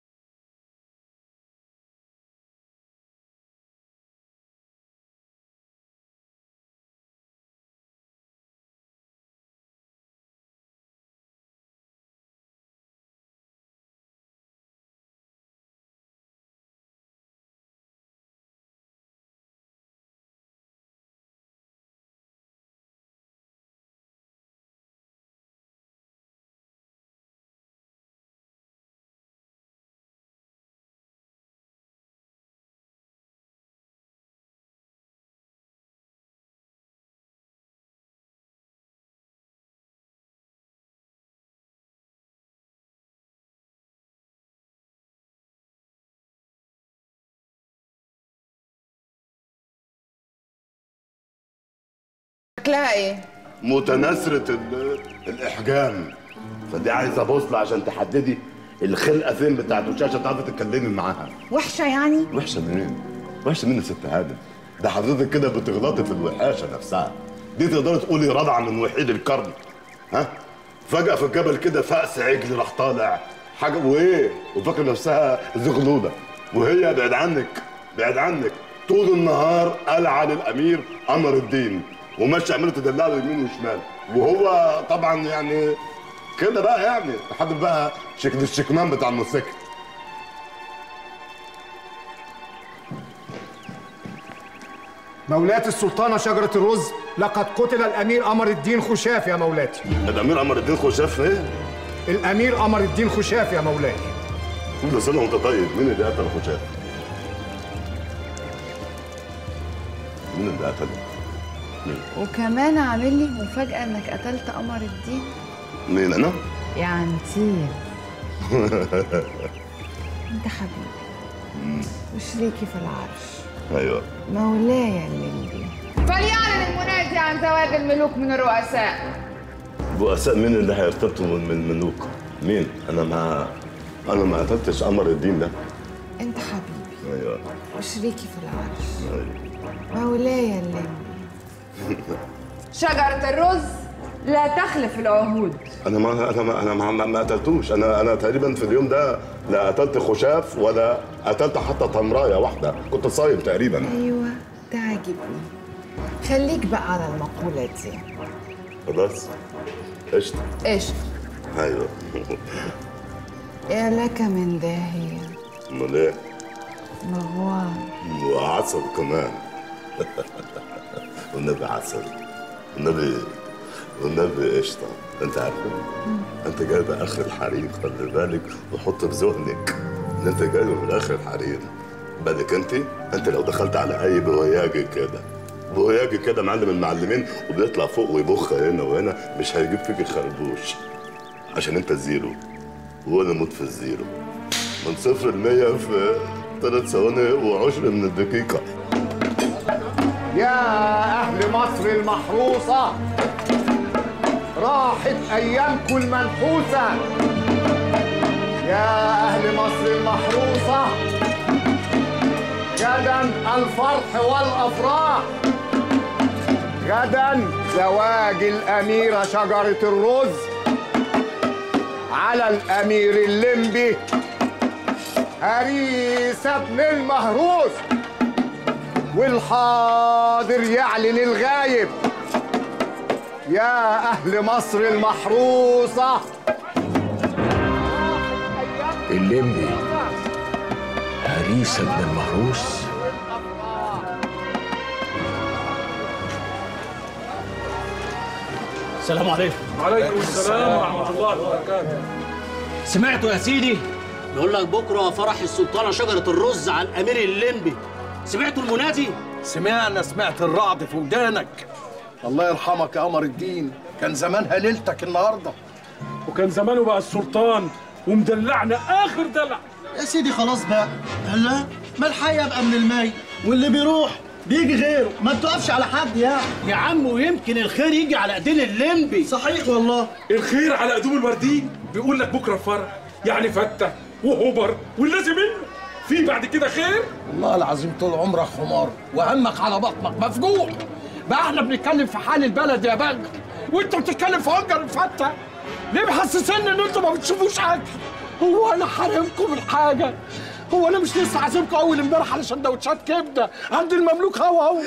شكلها ايه؟ متناثرة ال- الإحجام فدي عايزة بوصلة عشان تحددي الخلقة فين بتاعت الشاشة تعرفي تتكلمي معاها وحشه يعني وحشة منين؟ وحشة منين يا ست هادم؟ ده حضرتك كده بتغلطي في الوحاشة نفسها دي تقدري تقولي رضعة من وحيد القرن ها؟ فجأة في الجبل كده فأس عجل راح طالع حاجة وإيه؟ وفاكرة نفسها زغلولة وهي بعد عنك بعد عنك طول النهار قلعة للأمير قمر الدين وماشي عماله تدلع له يمين وشمال وهو طبعا يعني كده بقى يعني لحد بقى شكل الشكمان بتاع الموتوسيكل مولاتي السلطانة شجرة الرز لقد قتل الأمير قمر الدين خشاف يا مولاتي الأمير قمر الدين خشاف إيه؟ الأمير قمر الدين خشاف يا مولاي كل سنة وأنت طيب مين اللي قتل خشاف؟ مين اللي قتله؟ مين؟ وكمان عامل لي مفاجأة إنك قتلت قمر الدين مين أنا؟ يا عنتيل أنت حبيبي وشريكي في العرش أيوه مولاي الليمبي فليعلن المنادي عن زواج الملوك من الرؤساء رؤساء مين اللي هيرتبطوا من من الملوك؟ مين؟ أنا ما أنا ما قتلتش قمر الدين ده أنت حبيبي أيوه وشريكي في العرش أيوه مولاي الليمبي شجرة الرز لا تخلف العهود انا ما انا ما انا ما, ما, ما قتلتوش انا انا تقريبا في اليوم ده لا قتلت خشاف ولا قتلت حتى تمرايه واحده كنت صايم تقريبا أيوة ده عاجبني خليك بقى على المقولة دي خلاص قشطه إيش ايوه يا لك من داهية امال ايه مغوار وعسل كمان والنبي عسل والنبي والنبي قشطه انت عارف انت جايبه اخر الحريم خلي بالك وحط في ذهنك ان انت جايبه من اخر الحريم بالك انت انت لو دخلت على اي بوياجي كده بوياجي كده معلم المعلمين وبيطلع فوق ويبخ هنا وهنا مش هيجيب فيك خربوش عشان انت زيرو وانا موت في الزيرو من صفر لمية في ثلاث ثواني وعشر من الدقيقة يا أهل مصر المحروسة راحت أيامكم المنحوسة يا أهل مصر المحروسة غدا الفرح والأفراح غدا زواج الأميرة شجرة الرز على الأمير الليمبي هريسة ابن المهروس والحاضر يعلن الغايب يا أهل مصر المحروسة الليمبي هريسة ابن المهروس السلام عليكم وعليكم السلام ورحمة الله وبركاته سمعتوا يا سيدي بيقول لك بكره فرح السلطانه شجره الرز على الامير الليمبي سمعتوا المنادي سمعنا سمعت الرعد في ودانك الله يرحمك يا قمر الدين كان زمانها ليلتك النهارده وكان زمانه بقى السلطان ومدلعنا اخر دلع يا سيدي خلاص بقى لا ما الحي يبقى من المي واللي بيروح بيجي غيره ما تقفش على حد يعني يا عم ويمكن الخير يجي على ايدين الليمبي صحيح والله الخير على قدوم الوردين بيقول لك بكره الفرح يعني فتة وهبر واللازم منه في بعد كده خير والله العظيم طول عمرك حمار وهمك على بطنك مفجوع بقى احنا بنتكلم في حال البلد يا بنك وانت بتتكلم في هنجر الفتة ليه محسسني ان انتوا ما بتشوفوش اكل هو انا حارمكم من حاجه هو انا مش لسه عازمكم اول امبارح على سندوتشات كبده عند المملوك هوا هوا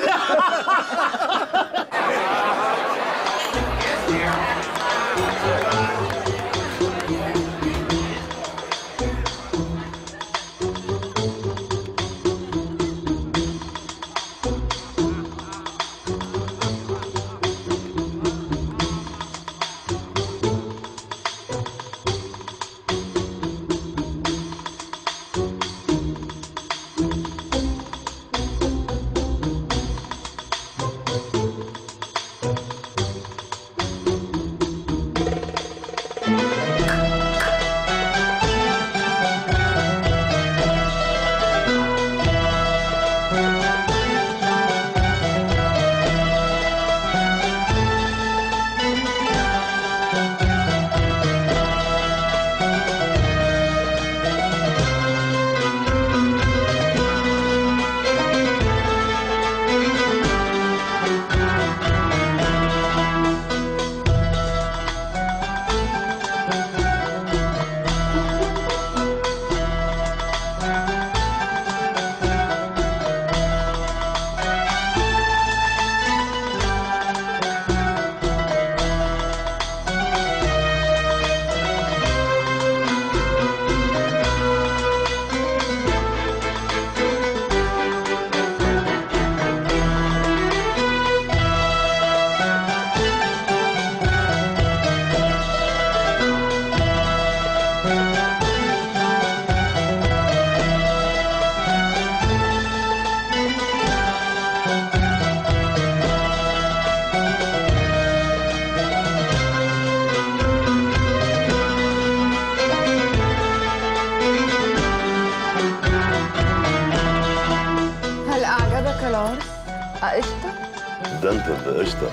هل أعجبك العرس؟ أقشطة؟ ده انت اللي قشطه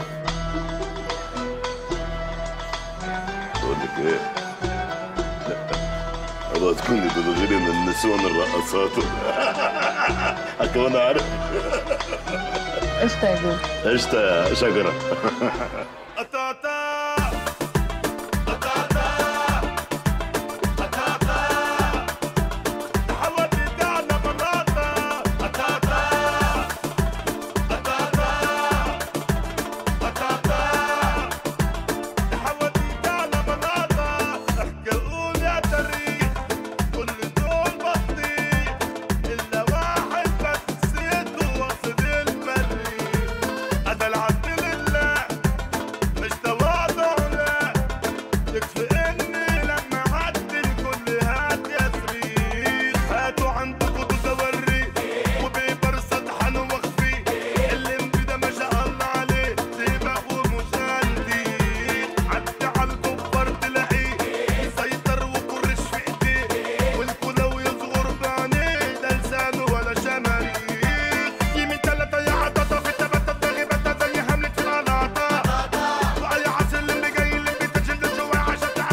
بقول لك ايه لا اوعى تكوني بتغيري من النسوان الرقصات حتى وانا عارف قشطة يا جوز قشطه يا شجره هذا العبد لله مش تواضع لا يكفي اني لما عدي الكل هات يسريخ هاتوا عندكم توري وبيبر سطحن ومخفي اللي ده ما شاء الله عليه سيبق ومشاندي عدي على الكفار تلاقيه يسيطر وكرش في ايديه والكل لو يصغر بعينيه ده لسانه ولا شماريخ يمين تلاتة يا عطاطا في التبتة تغيبتها زي حملة في القلاطة وأي عسل اللي جاي اللي بيتجلد جوا عشان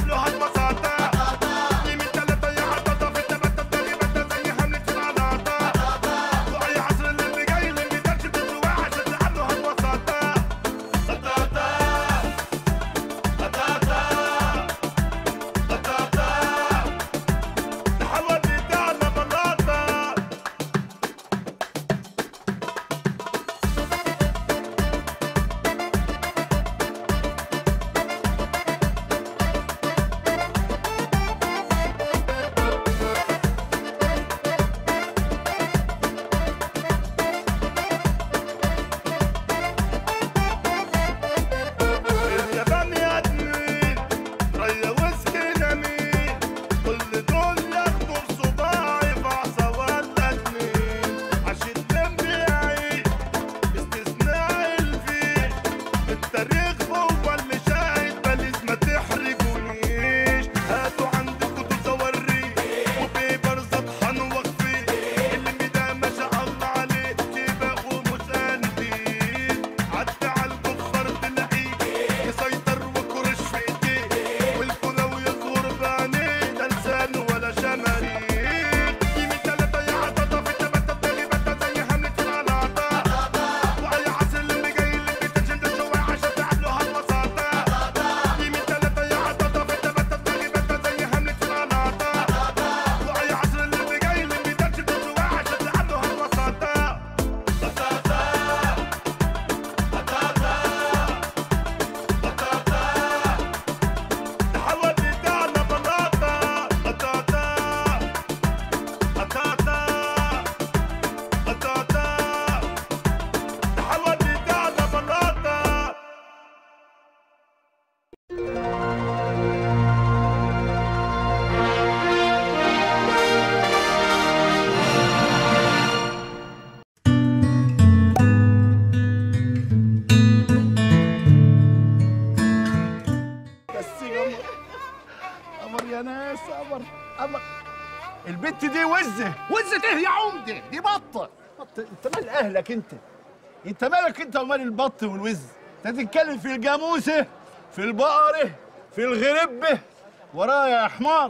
يا ناس قمر قمر البت دي وزه وزه ايه يا عمده دي بطه بط انت مال اهلك انت انت مالك انت ومال البط والوز انت تتكلم في الجاموسه في البقره في الغربه ورايا يا حمار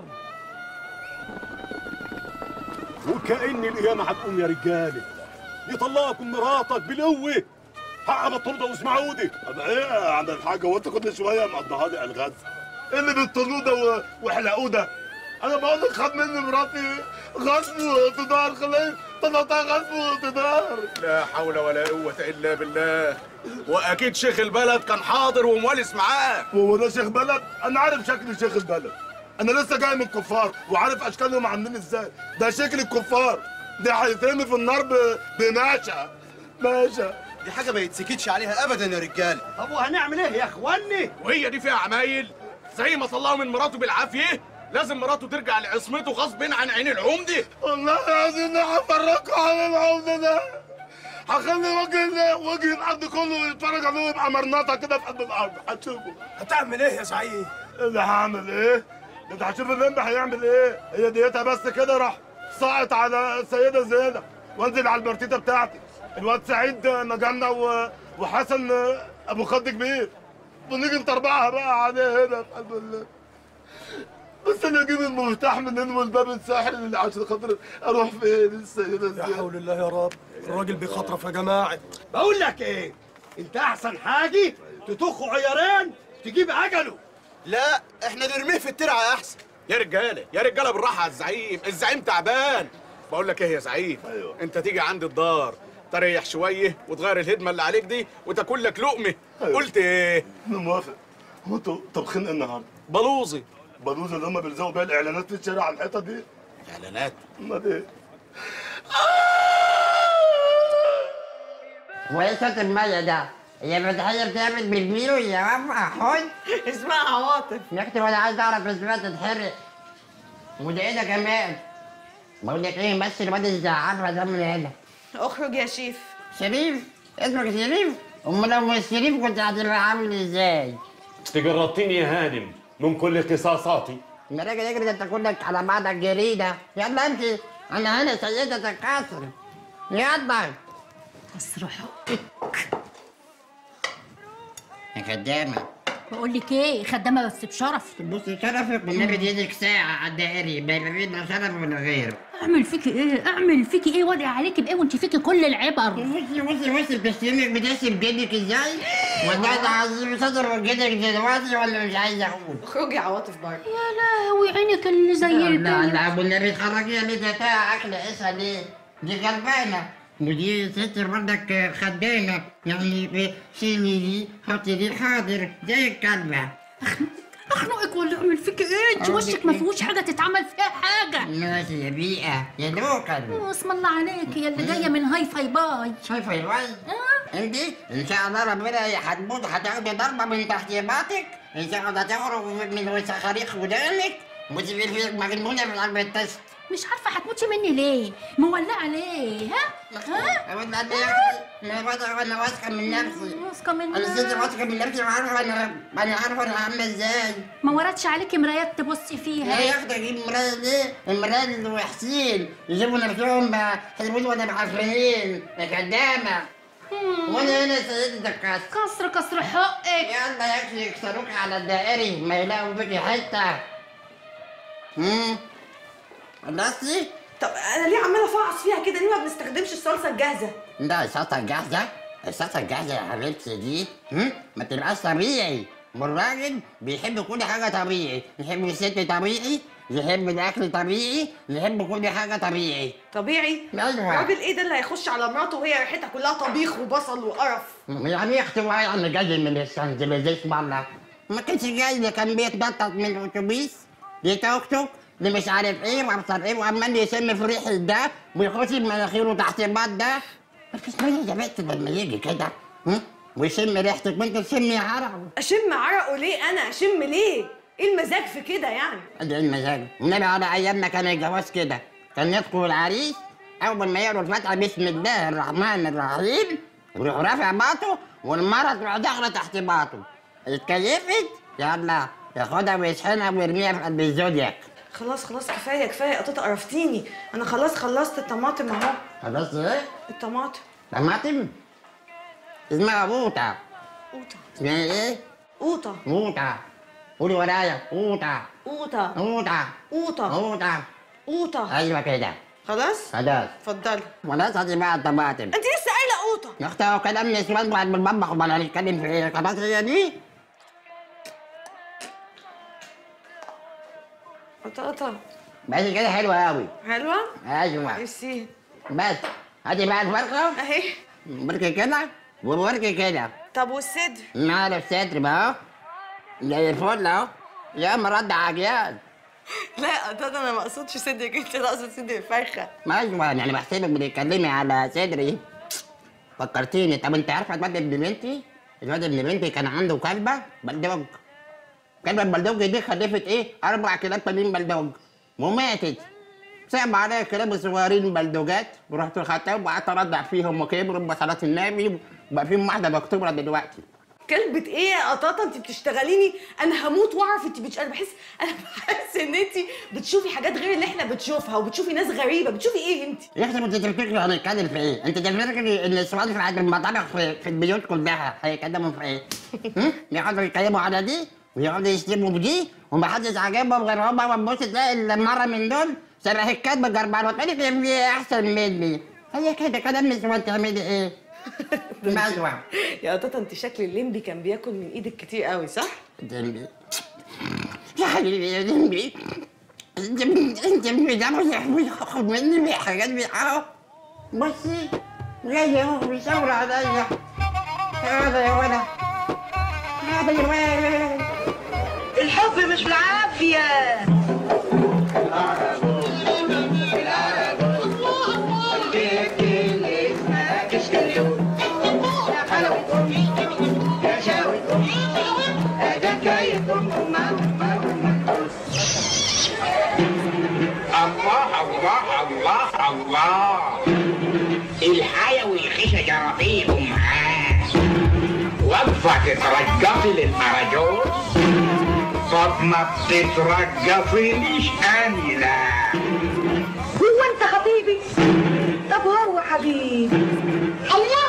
وكأن القيامة هتقوم يا رجالة يطلقكم مراتك بالقوة حق بطرودة واسمعودي انا ايه يا عم الحاج هو انت كل شويه مقضيها لي الغاز ايه اللي بالطرودة و- وحلقودة انا بقول لك خد مني مراتي غصب واقتدار خليه طلعتها غصب واقتدار لا حول ولا قوة إلا بالله وأكيد شيخ البلد كان حاضر وموالس معاه هو ده شيخ بلد انا عارف شكل شيخ البلد انا لسه جاي من الكفار وعارف اشكالهم عاملين ازاي ده شكل الكفار ده هيترمي في النار ب- بماشا ماشا دي حاجة ما يتسكتش عليها أبدا يا رجالة طب وهنعمل إيه يا إخواني؟ وهي دي فيها عمايل؟ زي ما طلعوا من مراته بالعافية لازم مراته ترجع لعصمته غصب عن عين العمدة والله العظيم هفرجكوا على العمده ده هخلي وجه وجه الارض كله يتفرج عليه ويبقى مرنطه كده في قلب الارض هتشوفوا هتعمل إيه يا زعيم؟ اللي هعمل ايه؟ انت هتشوف اللمبي هيعمل ايه؟ هي ديتها بس كده راح ساقط على السيده زينب وانزل على البرتيته بتاعتي الواد سعيد نجمنا و... وحسن ابو خد كبير ونيجي نطربعها بقى عليه هنا في قلب الليل بس انا اجيب المفتاح منين والباب الساحل اللي عشان خاطر اروح فين السيده زينب لا حول الله يا رب الراجل بيخطرف يا جماعة بقول لك إيه؟ أنت أحسن حاجة تطخ عيارين تجيب عجله لا احنا نرميه في الترعه احسن يا رجاله يا رجاله بالراحه على الزعيم الزعيم تعبان بقول لك ايه يا زعيم أيوة. انت تيجي عند الدار تريح شويه وتغير الهدمه اللي عليك دي وتاكل لك لقمه أيوة. قلت ايه انا موافق هو انتوا طبخين ايه النهارده؟ بلوزي بلوزه اللي هم بيلزقوا بيها الاعلانات في الشارع على الحيطه دي اعلانات امال ايه؟ وايه صوت المية ده؟ هي فتحية بتعمل بالميلو يا وفا حوت اسمها عواطف يا اختي وانا عايز اعرف اسمها تتحرق وده ايه ده كمان؟ بقول لك ايه بس الواد الزعافة ده من هنا اخرج يا شيف شريف اسمك شريف؟ امال لو مش شريف كنت هتبقى عامل ازاي؟ تجربتني يا هانم من كل قصاصاتي يا راجل اجري ده انت كلك على بعضك جريدة يلا امشي انا هنا سيدة القصر يلا قصر حقك يا خدامة بقول لك ايه خدامه بس بشرف بصي شرفك والنبي دي ايدك ساعة على الدائري ما يبقى بينا شرف ولا غيره اعمل فيكي ايه اعمل فيكي ايه وادعي عليكي بايه وانت فيكي كل العبر بصي بصي بصي بتشتمك بتشتم جدك ازاي؟ والله ده عظيم صدر جدك دلوقتي ولا مش عايز اقول؟ اخرجي عواطف بره يا لهوي عينك اللي زي لا البنت لا ابو النبي اتخرجي ليه ده بتاع اكل عيسى ليه؟ دي غلبانة ودي ست برضك خدامة يعني شيلي دي حطي دي حاضر زي الكلبة اخنقك ولا اعمل فيكي ايه انت وشك ما فيهوش حاجه تتعمل فيها حاجه ماشي يا بيئة يا دوكل اسم الله عليك يا اللي جايه من هاي فاي باي هاي فاي باي انت ان شاء الله ربنا هتموت هتاخدي ضربة من تحت باطك ان شاء الله تخرج من وسخاريخ ودانك وتبقي فيك مجنونة في قلب التست مش عارفه هتموتي مني ليه مولعه ليه ها ها أود قد إيه يا أختي؟ أنا واثقة أنا واثقة من نفسي واثقه من أنا ست واثقة من نفسي وعارفة أنا أنا عارفة أنا عاملة إزاي ما وردش عليكي مرايات تبصي لا فيها يا أختي أجيب مراية ليه؟ المراية اللي وحشين يجيبوا نفسهم حلوين ولا معفنين يا خدامة وأنا هنا سيدة الكسر كسر كسر حقك يلا يا أختي يكسروك على الدائري ما يلاقوا بيكي حتة امم خلصتي؟ طب انا ليه عماله افعص فيها كده ليه ما بنستخدمش الصلصه الجاهزه لا السلطة الجاهزة السلطة الجاهزة يا حبيبتي دي هم؟ ما تبقاش طبيعي والراجل بيحب كل حاجة طبيعي يحب الست طبيعي يحب الأكل طبيعي يحب كل حاجة طبيعي طبيعي أيوة راجل ايه ده اللي هيخش على مراته وهي ريحتها كلها طبيخ وبصل وقرف يعني يختم يعني جاي من السنزليزيش والله ما كانش جاي ده كان بيتنطط من الأتوبيس يتوك توك اللي مش عارف ايه وابصر ايه وعمال يشم في ريحه ده ويخش بمناخيره تحت البط ده ما تسمعي يا بنت لما يجي كده هم؟ ويشم ريحتك وانت تشمي عرق اشم عرقه ليه انا اشم ليه ايه المزاج في كده يعني ادي المزاج النبي على ايامنا كان الجواز كده كان يدخل العريس اول ما يقروا الفاتحه بسم الله الرحمن الرحيم يروح رافع باطه والمرة تروح داخله تحت باطه اتكيفت يلا ياخدها ويشحنها ويرميها في قلب الزودياك خلاص خلاص كفايه كفايه قطط قرفتيني انا خلاص خلصت الطماطم اهو خلاص ايه؟ الطماطم طماطم اسمها قوطة قوطة اسمها ايه؟ قوطة قوطة قولي ورايا قوطة قوطة قوطة قوطة قوطة قوطة ايوه كده خلاص خلاص اتفضلي خلاص هاتي بقى الطماطم انت لسه قايله قوطة يا اختي هو كلام نسوان قاعد بالمطبخ امال هنتكلم في ايه؟ خلاص هي دي قطقطة بس كده حلوة قوي حلوة؟ ايوه ميرسي بس هاتي بقى الفرخة اهي بركة كده وبركة كده طب والصدر معنا الستر بقى زي الفل اهو يا مرد عجيان لا قطقطة انا ما اقصدش صدرك انت اللي اقصد صدر الفرخة ما ايوه يعني بحسبك بتتكلمي على صدري فكرتيني طب انت عارفه الواد ابن بنتي الواد ابن بنتي كان عنده كلبه بلدوج كلبه البلدوج دي خلفت ايه اربع كلاب تانيين بلدوج وماتت صعب عليا الكلاب الصغيرين بلدوجات ورحت خدتهم وقعدت ارضع فيهم وكبروا بصلاه النبي وبقى فيهم واحده دكتوره دلوقتي كلبة ايه يا قطاطة انت بتشتغليني انا هموت واعرف انت بتش... انا بحس انا بحس ان انت بتشوفي حاجات غير اللي احنا بنشوفها وبتشوفي ناس غريبة بتشوفي ايه انت يا اختي انت تفتكري هنتكلم في ايه؟ انت تفتكري ان السؤال في عند المطابخ في, في البيوت كلها هيتكلموا في ايه؟ هم؟ يقعدوا يتكلموا على دي ويقعدوا يشتموا بدي ومحدش عاجبهم غير هما وتبص تلاقي المرة من دول شبه الكلب الجربان وتقولي في احسن مني هي كده كلام نسوان تعملي ايه؟ مزوع يا قطاطة انت شكل الليمبي كان بياكل من ايدك كتير قوي صح؟ دمبي يا حبيبي يا دمبي دمبي ده مش ياخد مني حاجات بيحاول بصي جاي اهو بيشاور عليا هذا يا ولد هذا يا ولد الحب مش بالعافية الله الله الله الله الحيوي خشة جرافيل معاه وقفة تترقصي للأراجوز فاطمة بتترقصي مش آمنة هو انت خطيبي طب هو حبيبي الله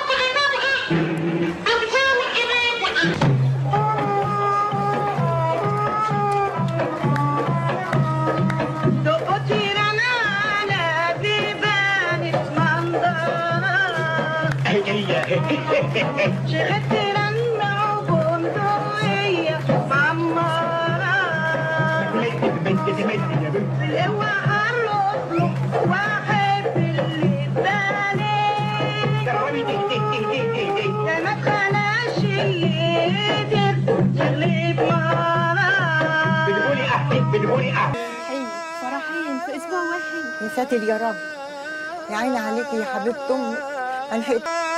شغلت لنا وبندقية معمرة اوعى الرسل واحب اللي بالي يا ما تخلاش ايدك تغلب مرة بتقولي أحمد بتقولي أحمد فرحين في اسبوع واحد يا ساتر يا رب يا عيني عليكي يا حبيبة امي انا لحقت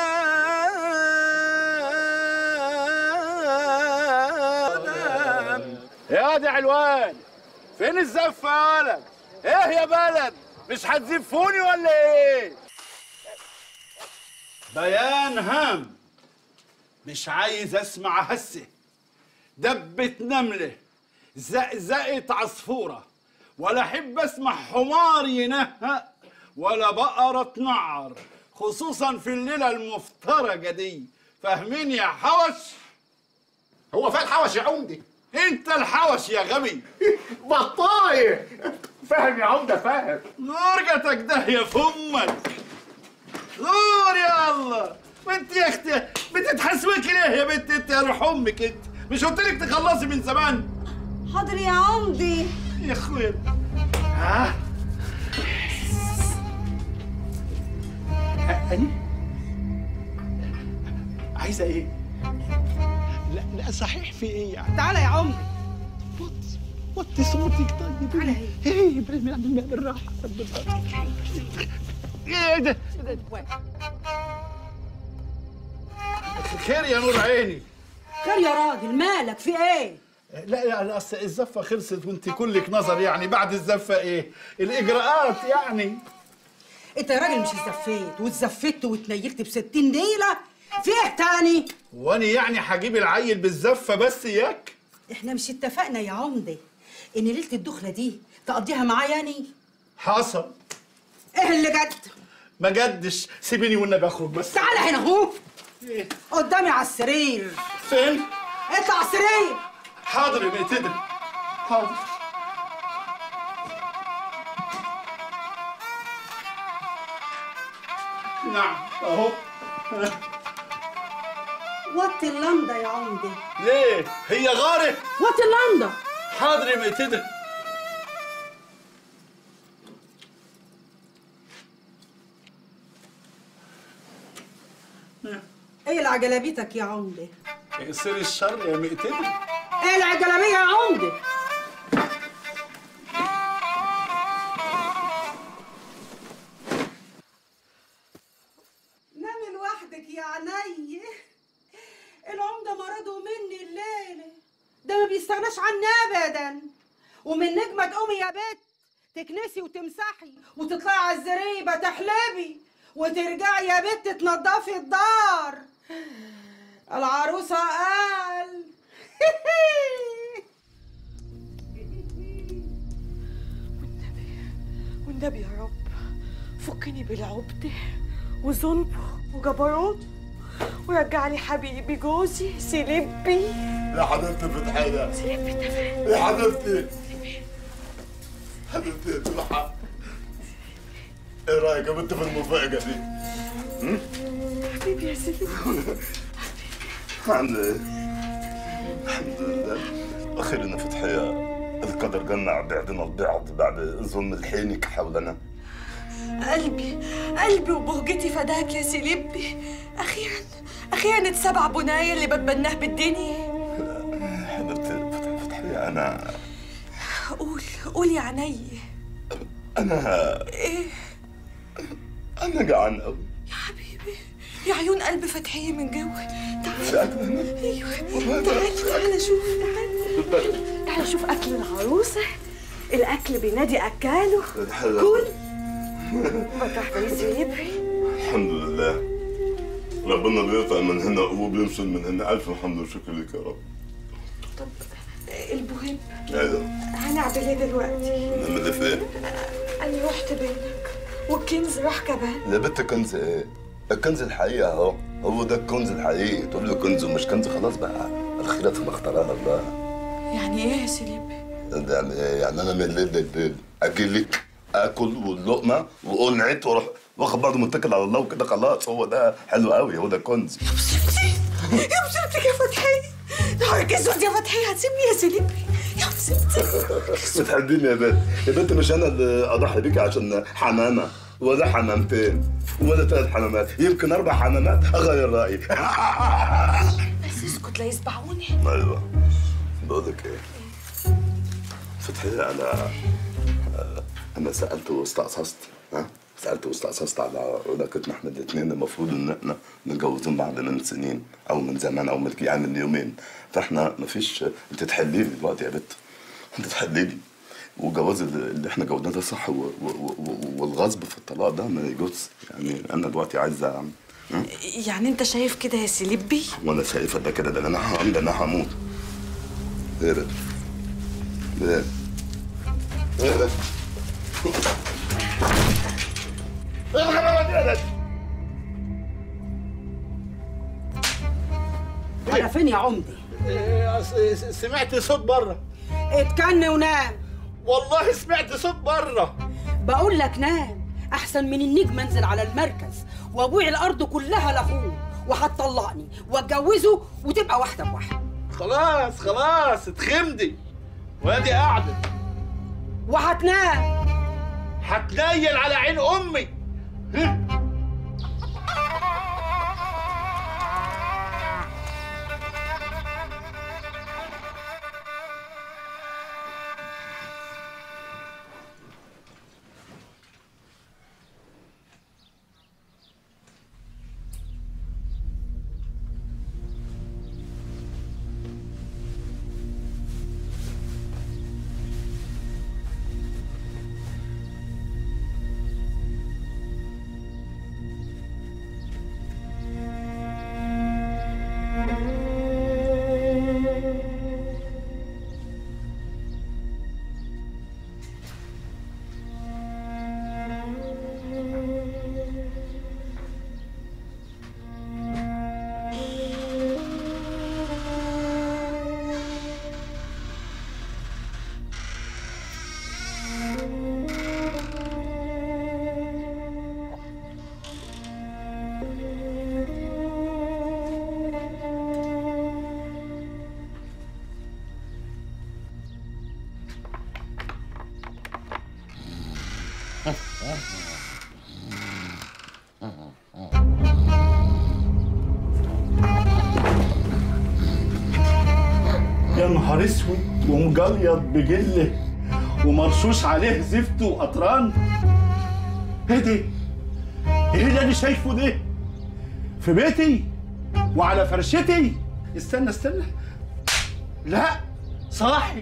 يا دي علوان فين الزفة يا ولد؟ ايه يا بلد؟ مش هتزفوني ولا ايه؟ بيان هام مش عايز اسمع هسه دبة نملة زقزقة عصفورة ولا احب اسمع حمار ينهق ولا بقرة تنعر خصوصا في الليلة المفترجة دي فاهمين يا حوش؟ هو فين الحوش يا عمدي؟ انت الحوش يا غبي بطاية فاهم يا عمدة فاهم نورجتك ده يا فمك غور يا الله وانت يا اختي بتتحسوكي ليه يا بنت انت يا روح امك انت مش قلت لك تخلصي من زمان حاضر يا عمدي يا اخويا ها أني عايزة إيه؟ لا لا صحيح في إيه يعني؟ تعالى يا عمدي وطي صوتك طيب تعالى إيه بالراحة بالراحة بالراحة إيه ده؟ خير يا نور عيني خير يا راجل مالك في ايه؟ لا يعني اصل الزفه خلصت وانت كلك نظر يعني بعد الزفه ايه؟ الاجراءات يعني انت يا راجل مش اتزفيت واتزفت واتنيلت ب 60 نيله في ايه تاني؟ وانا يعني هجيب العيل بالزفه بس اياك؟ احنا مش اتفقنا يا عمده ان ليله الدخله دي تقضيها معايا يعني حصل ايه اللي جد ما جدش سيبيني والنبي اخرج بس تعالى هنا اهو قدامي على السرير فين اطلع على السرير حاضر يا بقتدر حاضر نعم اهو وطي اللمضه يا عمده ليه هي غارت وطي اللمضه حاضر يا بقتدر ايه العجلبيتك يا عمده يصير الشر يا مقتدر ايه العجلبيه يا عمده نامي لوحدك يا عيني العمده مرضه مني الليله ده ما بيستغناش عني ابدا ومن نجمه تقومي يا بت تكنسي وتمسحي وتطلعي على الزريبه تحلبي وترجعي يا بت تنضفي الدار العروسه قال والنبي يا رب فكني بالعبدة وظلمه وجبروته ورجع لي حبيبي جوزي سيلبي يا حبيبتي فتحية سيلبي انت فين؟ يا حبيبتي حبيبتي يا تلحق ايه رايك يا بنت في المفاجأة دي؟ هم؟ حبيبي يا سيلبي الحمد لله الحمد لله اخيرا فتحية القدر جمع بعدنا البعض بعد ظلم الحينك حولنا قلبي قلبي وبهجتي فداك يا سيلبي اخيرا اخيرا اتسبع بناية اللي بتبناه بالدنيا حبيبتي فتح- فتحية انا قول قول يا عيني انا ايه انا جعان قوي يا عيون قلب فتحية من جوه في تعال اكل هنا ايوه تعال تعال شوف تعال تعال شوف اكل العروسه الاكل بينادي اكاله كل ما تحت يسيبي الحمد لله ربنا بيرفع من هنا وبينشل من هنا الف حمد وشكر لك يا رب طب المهم ايوه هنعمل ايه دلوقتي نعمل فين؟ انا رحت بينك والكنز راح كمان يا بنت كنز ايه؟ الكنز الحقيقي اهو هو ده الكنز الحقيقي تقول له كنز ومش كنز خلاص بقى الخيرة فيما اختارها الله يعني ايه يا سليم ده يعني إيه؟ يعني انا من الليل للليل اجي لك اكل واللقمه وقنعت واروح واخد برضه متكل على الله وكده خلاص هو ده حلو قوي هو ده كنز يا مصيبتك يا فتحية نهارك اسود يا فتحية هتسيبني يا سليم يا مصيبتك بتحبيني يا بنت يا بنت مش انا اللي اضحي بيكي عشان حمامه ولا حمامتين ولا ثلاث حمامات يمكن اربع حمامات اغير رايي بس اسكت لا يسبعوني ايوه بقول لك ايه فتحية انا انا سالت واستقصصت ها سالت واستقصصت على علاقتنا احنا الاثنين المفروض ان احنا متجوزين بعض من سنين او من زمان او من يعني من يومين فاحنا مفيش انت تحلي لي دلوقتي يا بت انت تحلي لي والجواز اللي اللي احنا جوزناه ده صح و- و- و- والغصب في الطلاق ده ما يجوز يعني انا دلوقتي عايز أعمل- ها؟ يعني انت شايف كده يا سليبي وانا شايفه ده كده ده انا هم ده انا هموت ايه ده؟ ايه ايه ده؟ ايه الغباوه دي يا ده؟ على فين يا عمدي إيه، أصل سمعت صوت بره اتكن ونام والله سمعت صوت بره بقول لك نام احسن من النجم انزل على المركز وابيع الارض كلها لاخوه وهتطلقني واتجوزه وتبقى واحده بواحده خلاص خلاص اتخمدي وادي قاعده وهتنام هتنيل على عين امي يا نهار اسود ومجليط بجله ومرشوش عليه زفت وقطران ايه ده؟ ايه اللي انا شايفه ده؟ في بيتي وعلى فرشتي استنى استنى لا صاحي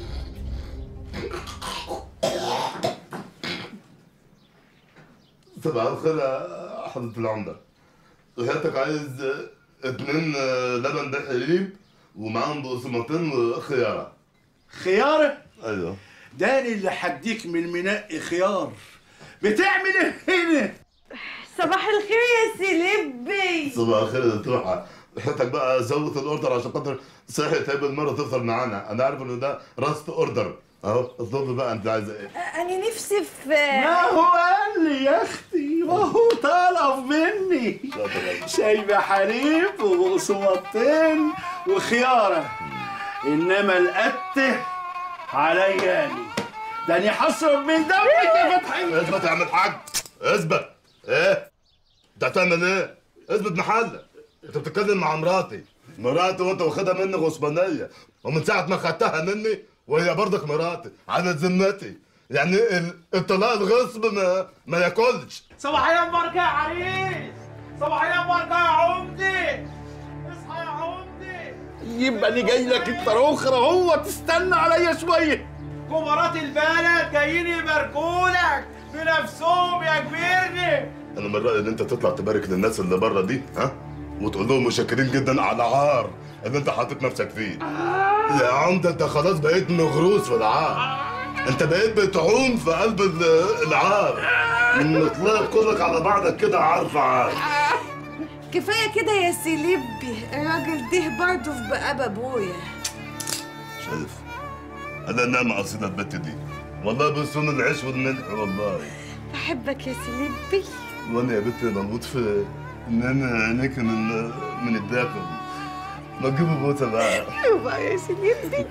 صباح الخير يا حضرة العمدة حضرتك عايز اتنين لبن بحليب ومعاهم بقسماطين وخيارة خيارة؟ ايوه داني اللي حديك من المنقي خيار بتعمل ايه هنا؟ صباح الخير يا سيلبي صباح الخير يا توحة حضرتك بقى زود الاوردر عشان خاطر صحي تقابل مرة تفطر معانا انا عارف ان ده راست اوردر اهو اطلب بقى انت عايزه ايه انا نفسي في ما هو قال لي يا اختي وهو طلب مني شاي بحليب وبقسماطين وخياره انما القته عليا أنا. ده انا حصرف من دمك يا فتحي اثبت يا عم الحاج اثبت ايه انت هتعمل ايه اثبت محلك انت بتتكلم مع مراتي مراتي وانت واخدها مني غصبانيه ومن ساعه ما خدتها مني وهي برضك مراتي على ذمتي يعني ال- الطلاق الغصب ما ما ياكلش صباحية مباركة يا عريس صباحية مباركة يا عمدي اصحى يا عمدي يبقى انا جاي لك انت اخرى هو تستنى عليا شويه كبارات البلد جايين يباركولك بنفسهم يا كبيرني انا من رايي ان انت تطلع تبارك للناس اللي بره دي ها وتقول لهم مشكرين جدا على عار اللي انت حاطط نفسك فيه يا عمده انت خلاص بقيت مغروس في العار انت بقيت بتعوم في قلب ال- العار من طلعت كلك على بعضك كده عار في عار كفايه كده يا سيلبي الراجل ده برضه في بقاب ابويا شايف انا نعمة قصيدة البت دي والله بيصون العيش والملح والله بحبك يا سيلبي وانا يا بنتي بموت في ان انا عينيك من من الداخل ما تجيبوا بوسه بقى بقى يا سيلبي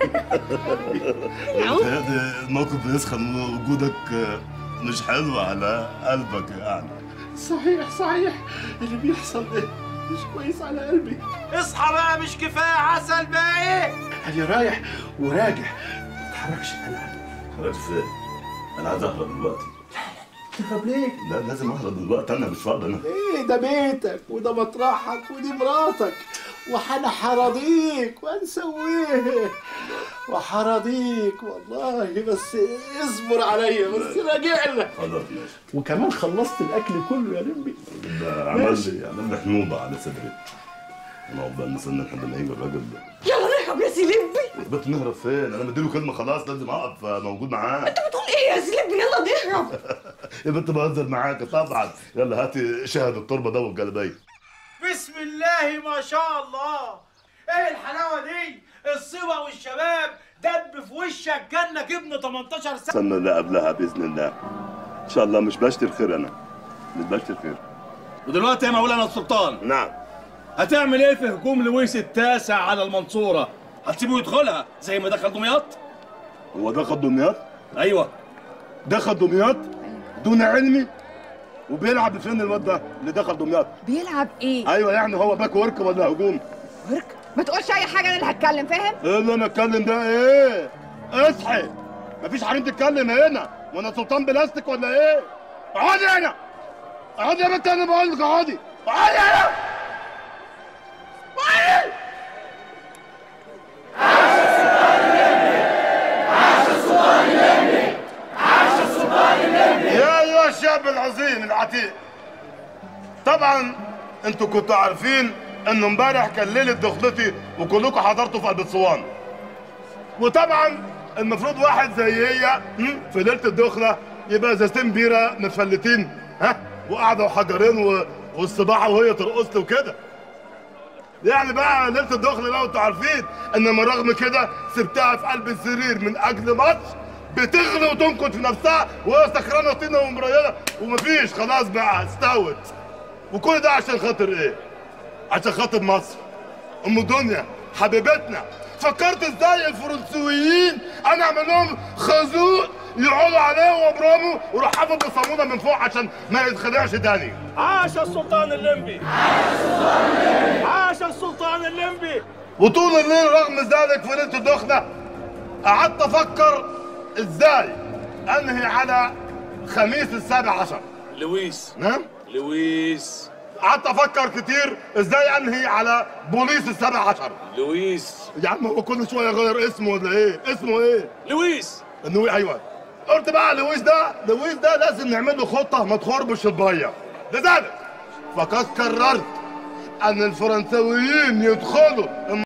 متهيألي الموقف بيسخن ووجودك مش حلو على قلبك يعني صحيح صحيح اللي بيحصل ده مش كويس على قلبي اصحى بقى مش كفاية عسل باقي انا رايح وراجع ما تتحركش انا خلاص فين انا عايز اهرب دلوقتي تهرب ليه؟ لا لازم اهرب دلوقتي انا مش فاضي انا ايه ده بيتك وده مطرحك ودي مراتك وحنا حراضيك وهنسويه وحراضيك والله بس اصبر عليا بس راجع لك خلاص ماشي وكمان خلصت الاكل كله يا لمبي ده عمل لي عمل لي حنوبه على صدري انا عقبال نستنى لحد ما يجي الراجل ده يلا نهرب يا سيلبي بت نهرب فين؟ انا مديله كلمه خلاص لازم اقف موجود معاه انت بتقول ايه يا سيلبي يلا نهرب يا بنت بهزر معاك طبعا يلا هاتي شهد التربه ده والجلابيه بسم الله ما شاء الله ايه الحلاوة دي الصبا والشباب دب في وشك جنك ابن 18 سنة استنى اللي قبلها باذن الله ان شاء الله مش بشتري خير انا مش بشتري خير ودلوقتي يا مولانا السلطان نعم هتعمل ايه في هجوم لويس التاسع على المنصوره؟ هتسيبه يدخلها زي ما دخل دمياط؟ هو دخل دمياط؟ ايوه دخل دمياط دون علمي وبيلعب فين الواد ده اللي دخل دمياط بيلعب ايه؟ ايوه يعني هو باك ورك ولا هجوم ما تقولش اي حاجه انا اللي هتكلم فاهم؟ ايه اللي انا اتكلم ده ايه اصحي مفيش حريم تتكلم هنا وانا سلطان بلاستيك ولا ايه اقعدي هنا اقعدي يا بنت انا بقول لك اقعدي اقعدي هنا اقعدي يا ايها الشعب العظيم العتيق طبعا انتوا كنتوا عارفين انه امبارح كان ليله دخلتي وكلكم حضرتوا في قلب اسوان وطبعا المفروض واحد زي هي م، في ليله الدخله يبقى ازازتين بيره متفلتين ها وقاعده وحجرين و... والصباحه وهي ترقص له وكده يعني بقى ليله الدخله بقى وانتوا عارفين ان من رغم كده سبتها في قلب السرير من اجل ماتش بتغلي وتنكت في نفسها وهي سكرانه طينه ومريضه ومفيش خلاص بقى استوت وكل ده عشان خاطر ايه؟ عشان خاطر مصر ام دنيا حبيبتنا فكرت ازاي الفرنسويين انا اعمل لهم خازوق يقعدوا عليه وابرامه وراح حافظ بصامونه من فوق عشان ما يتخدعش تاني عاش السلطان الليمبي عاش السلطان الليمبي وطول الليل رغم ذلك في ليله الدخنه قعدت افكر ازاي انهي على خميس السابع عشر لويس نعم لويس قعدت افكر كتير ازاي انهي على بوليس السابع عشر لويس يا عم هو كل شويه يغير اسمه ولا ايه اسمه ايه لويس انه ايوه قلت بقى لويس ده لويس ده لازم نعمل له خطه ما تخربش البيه لذلك فقد قررت ان الفرنساويين يدخلوا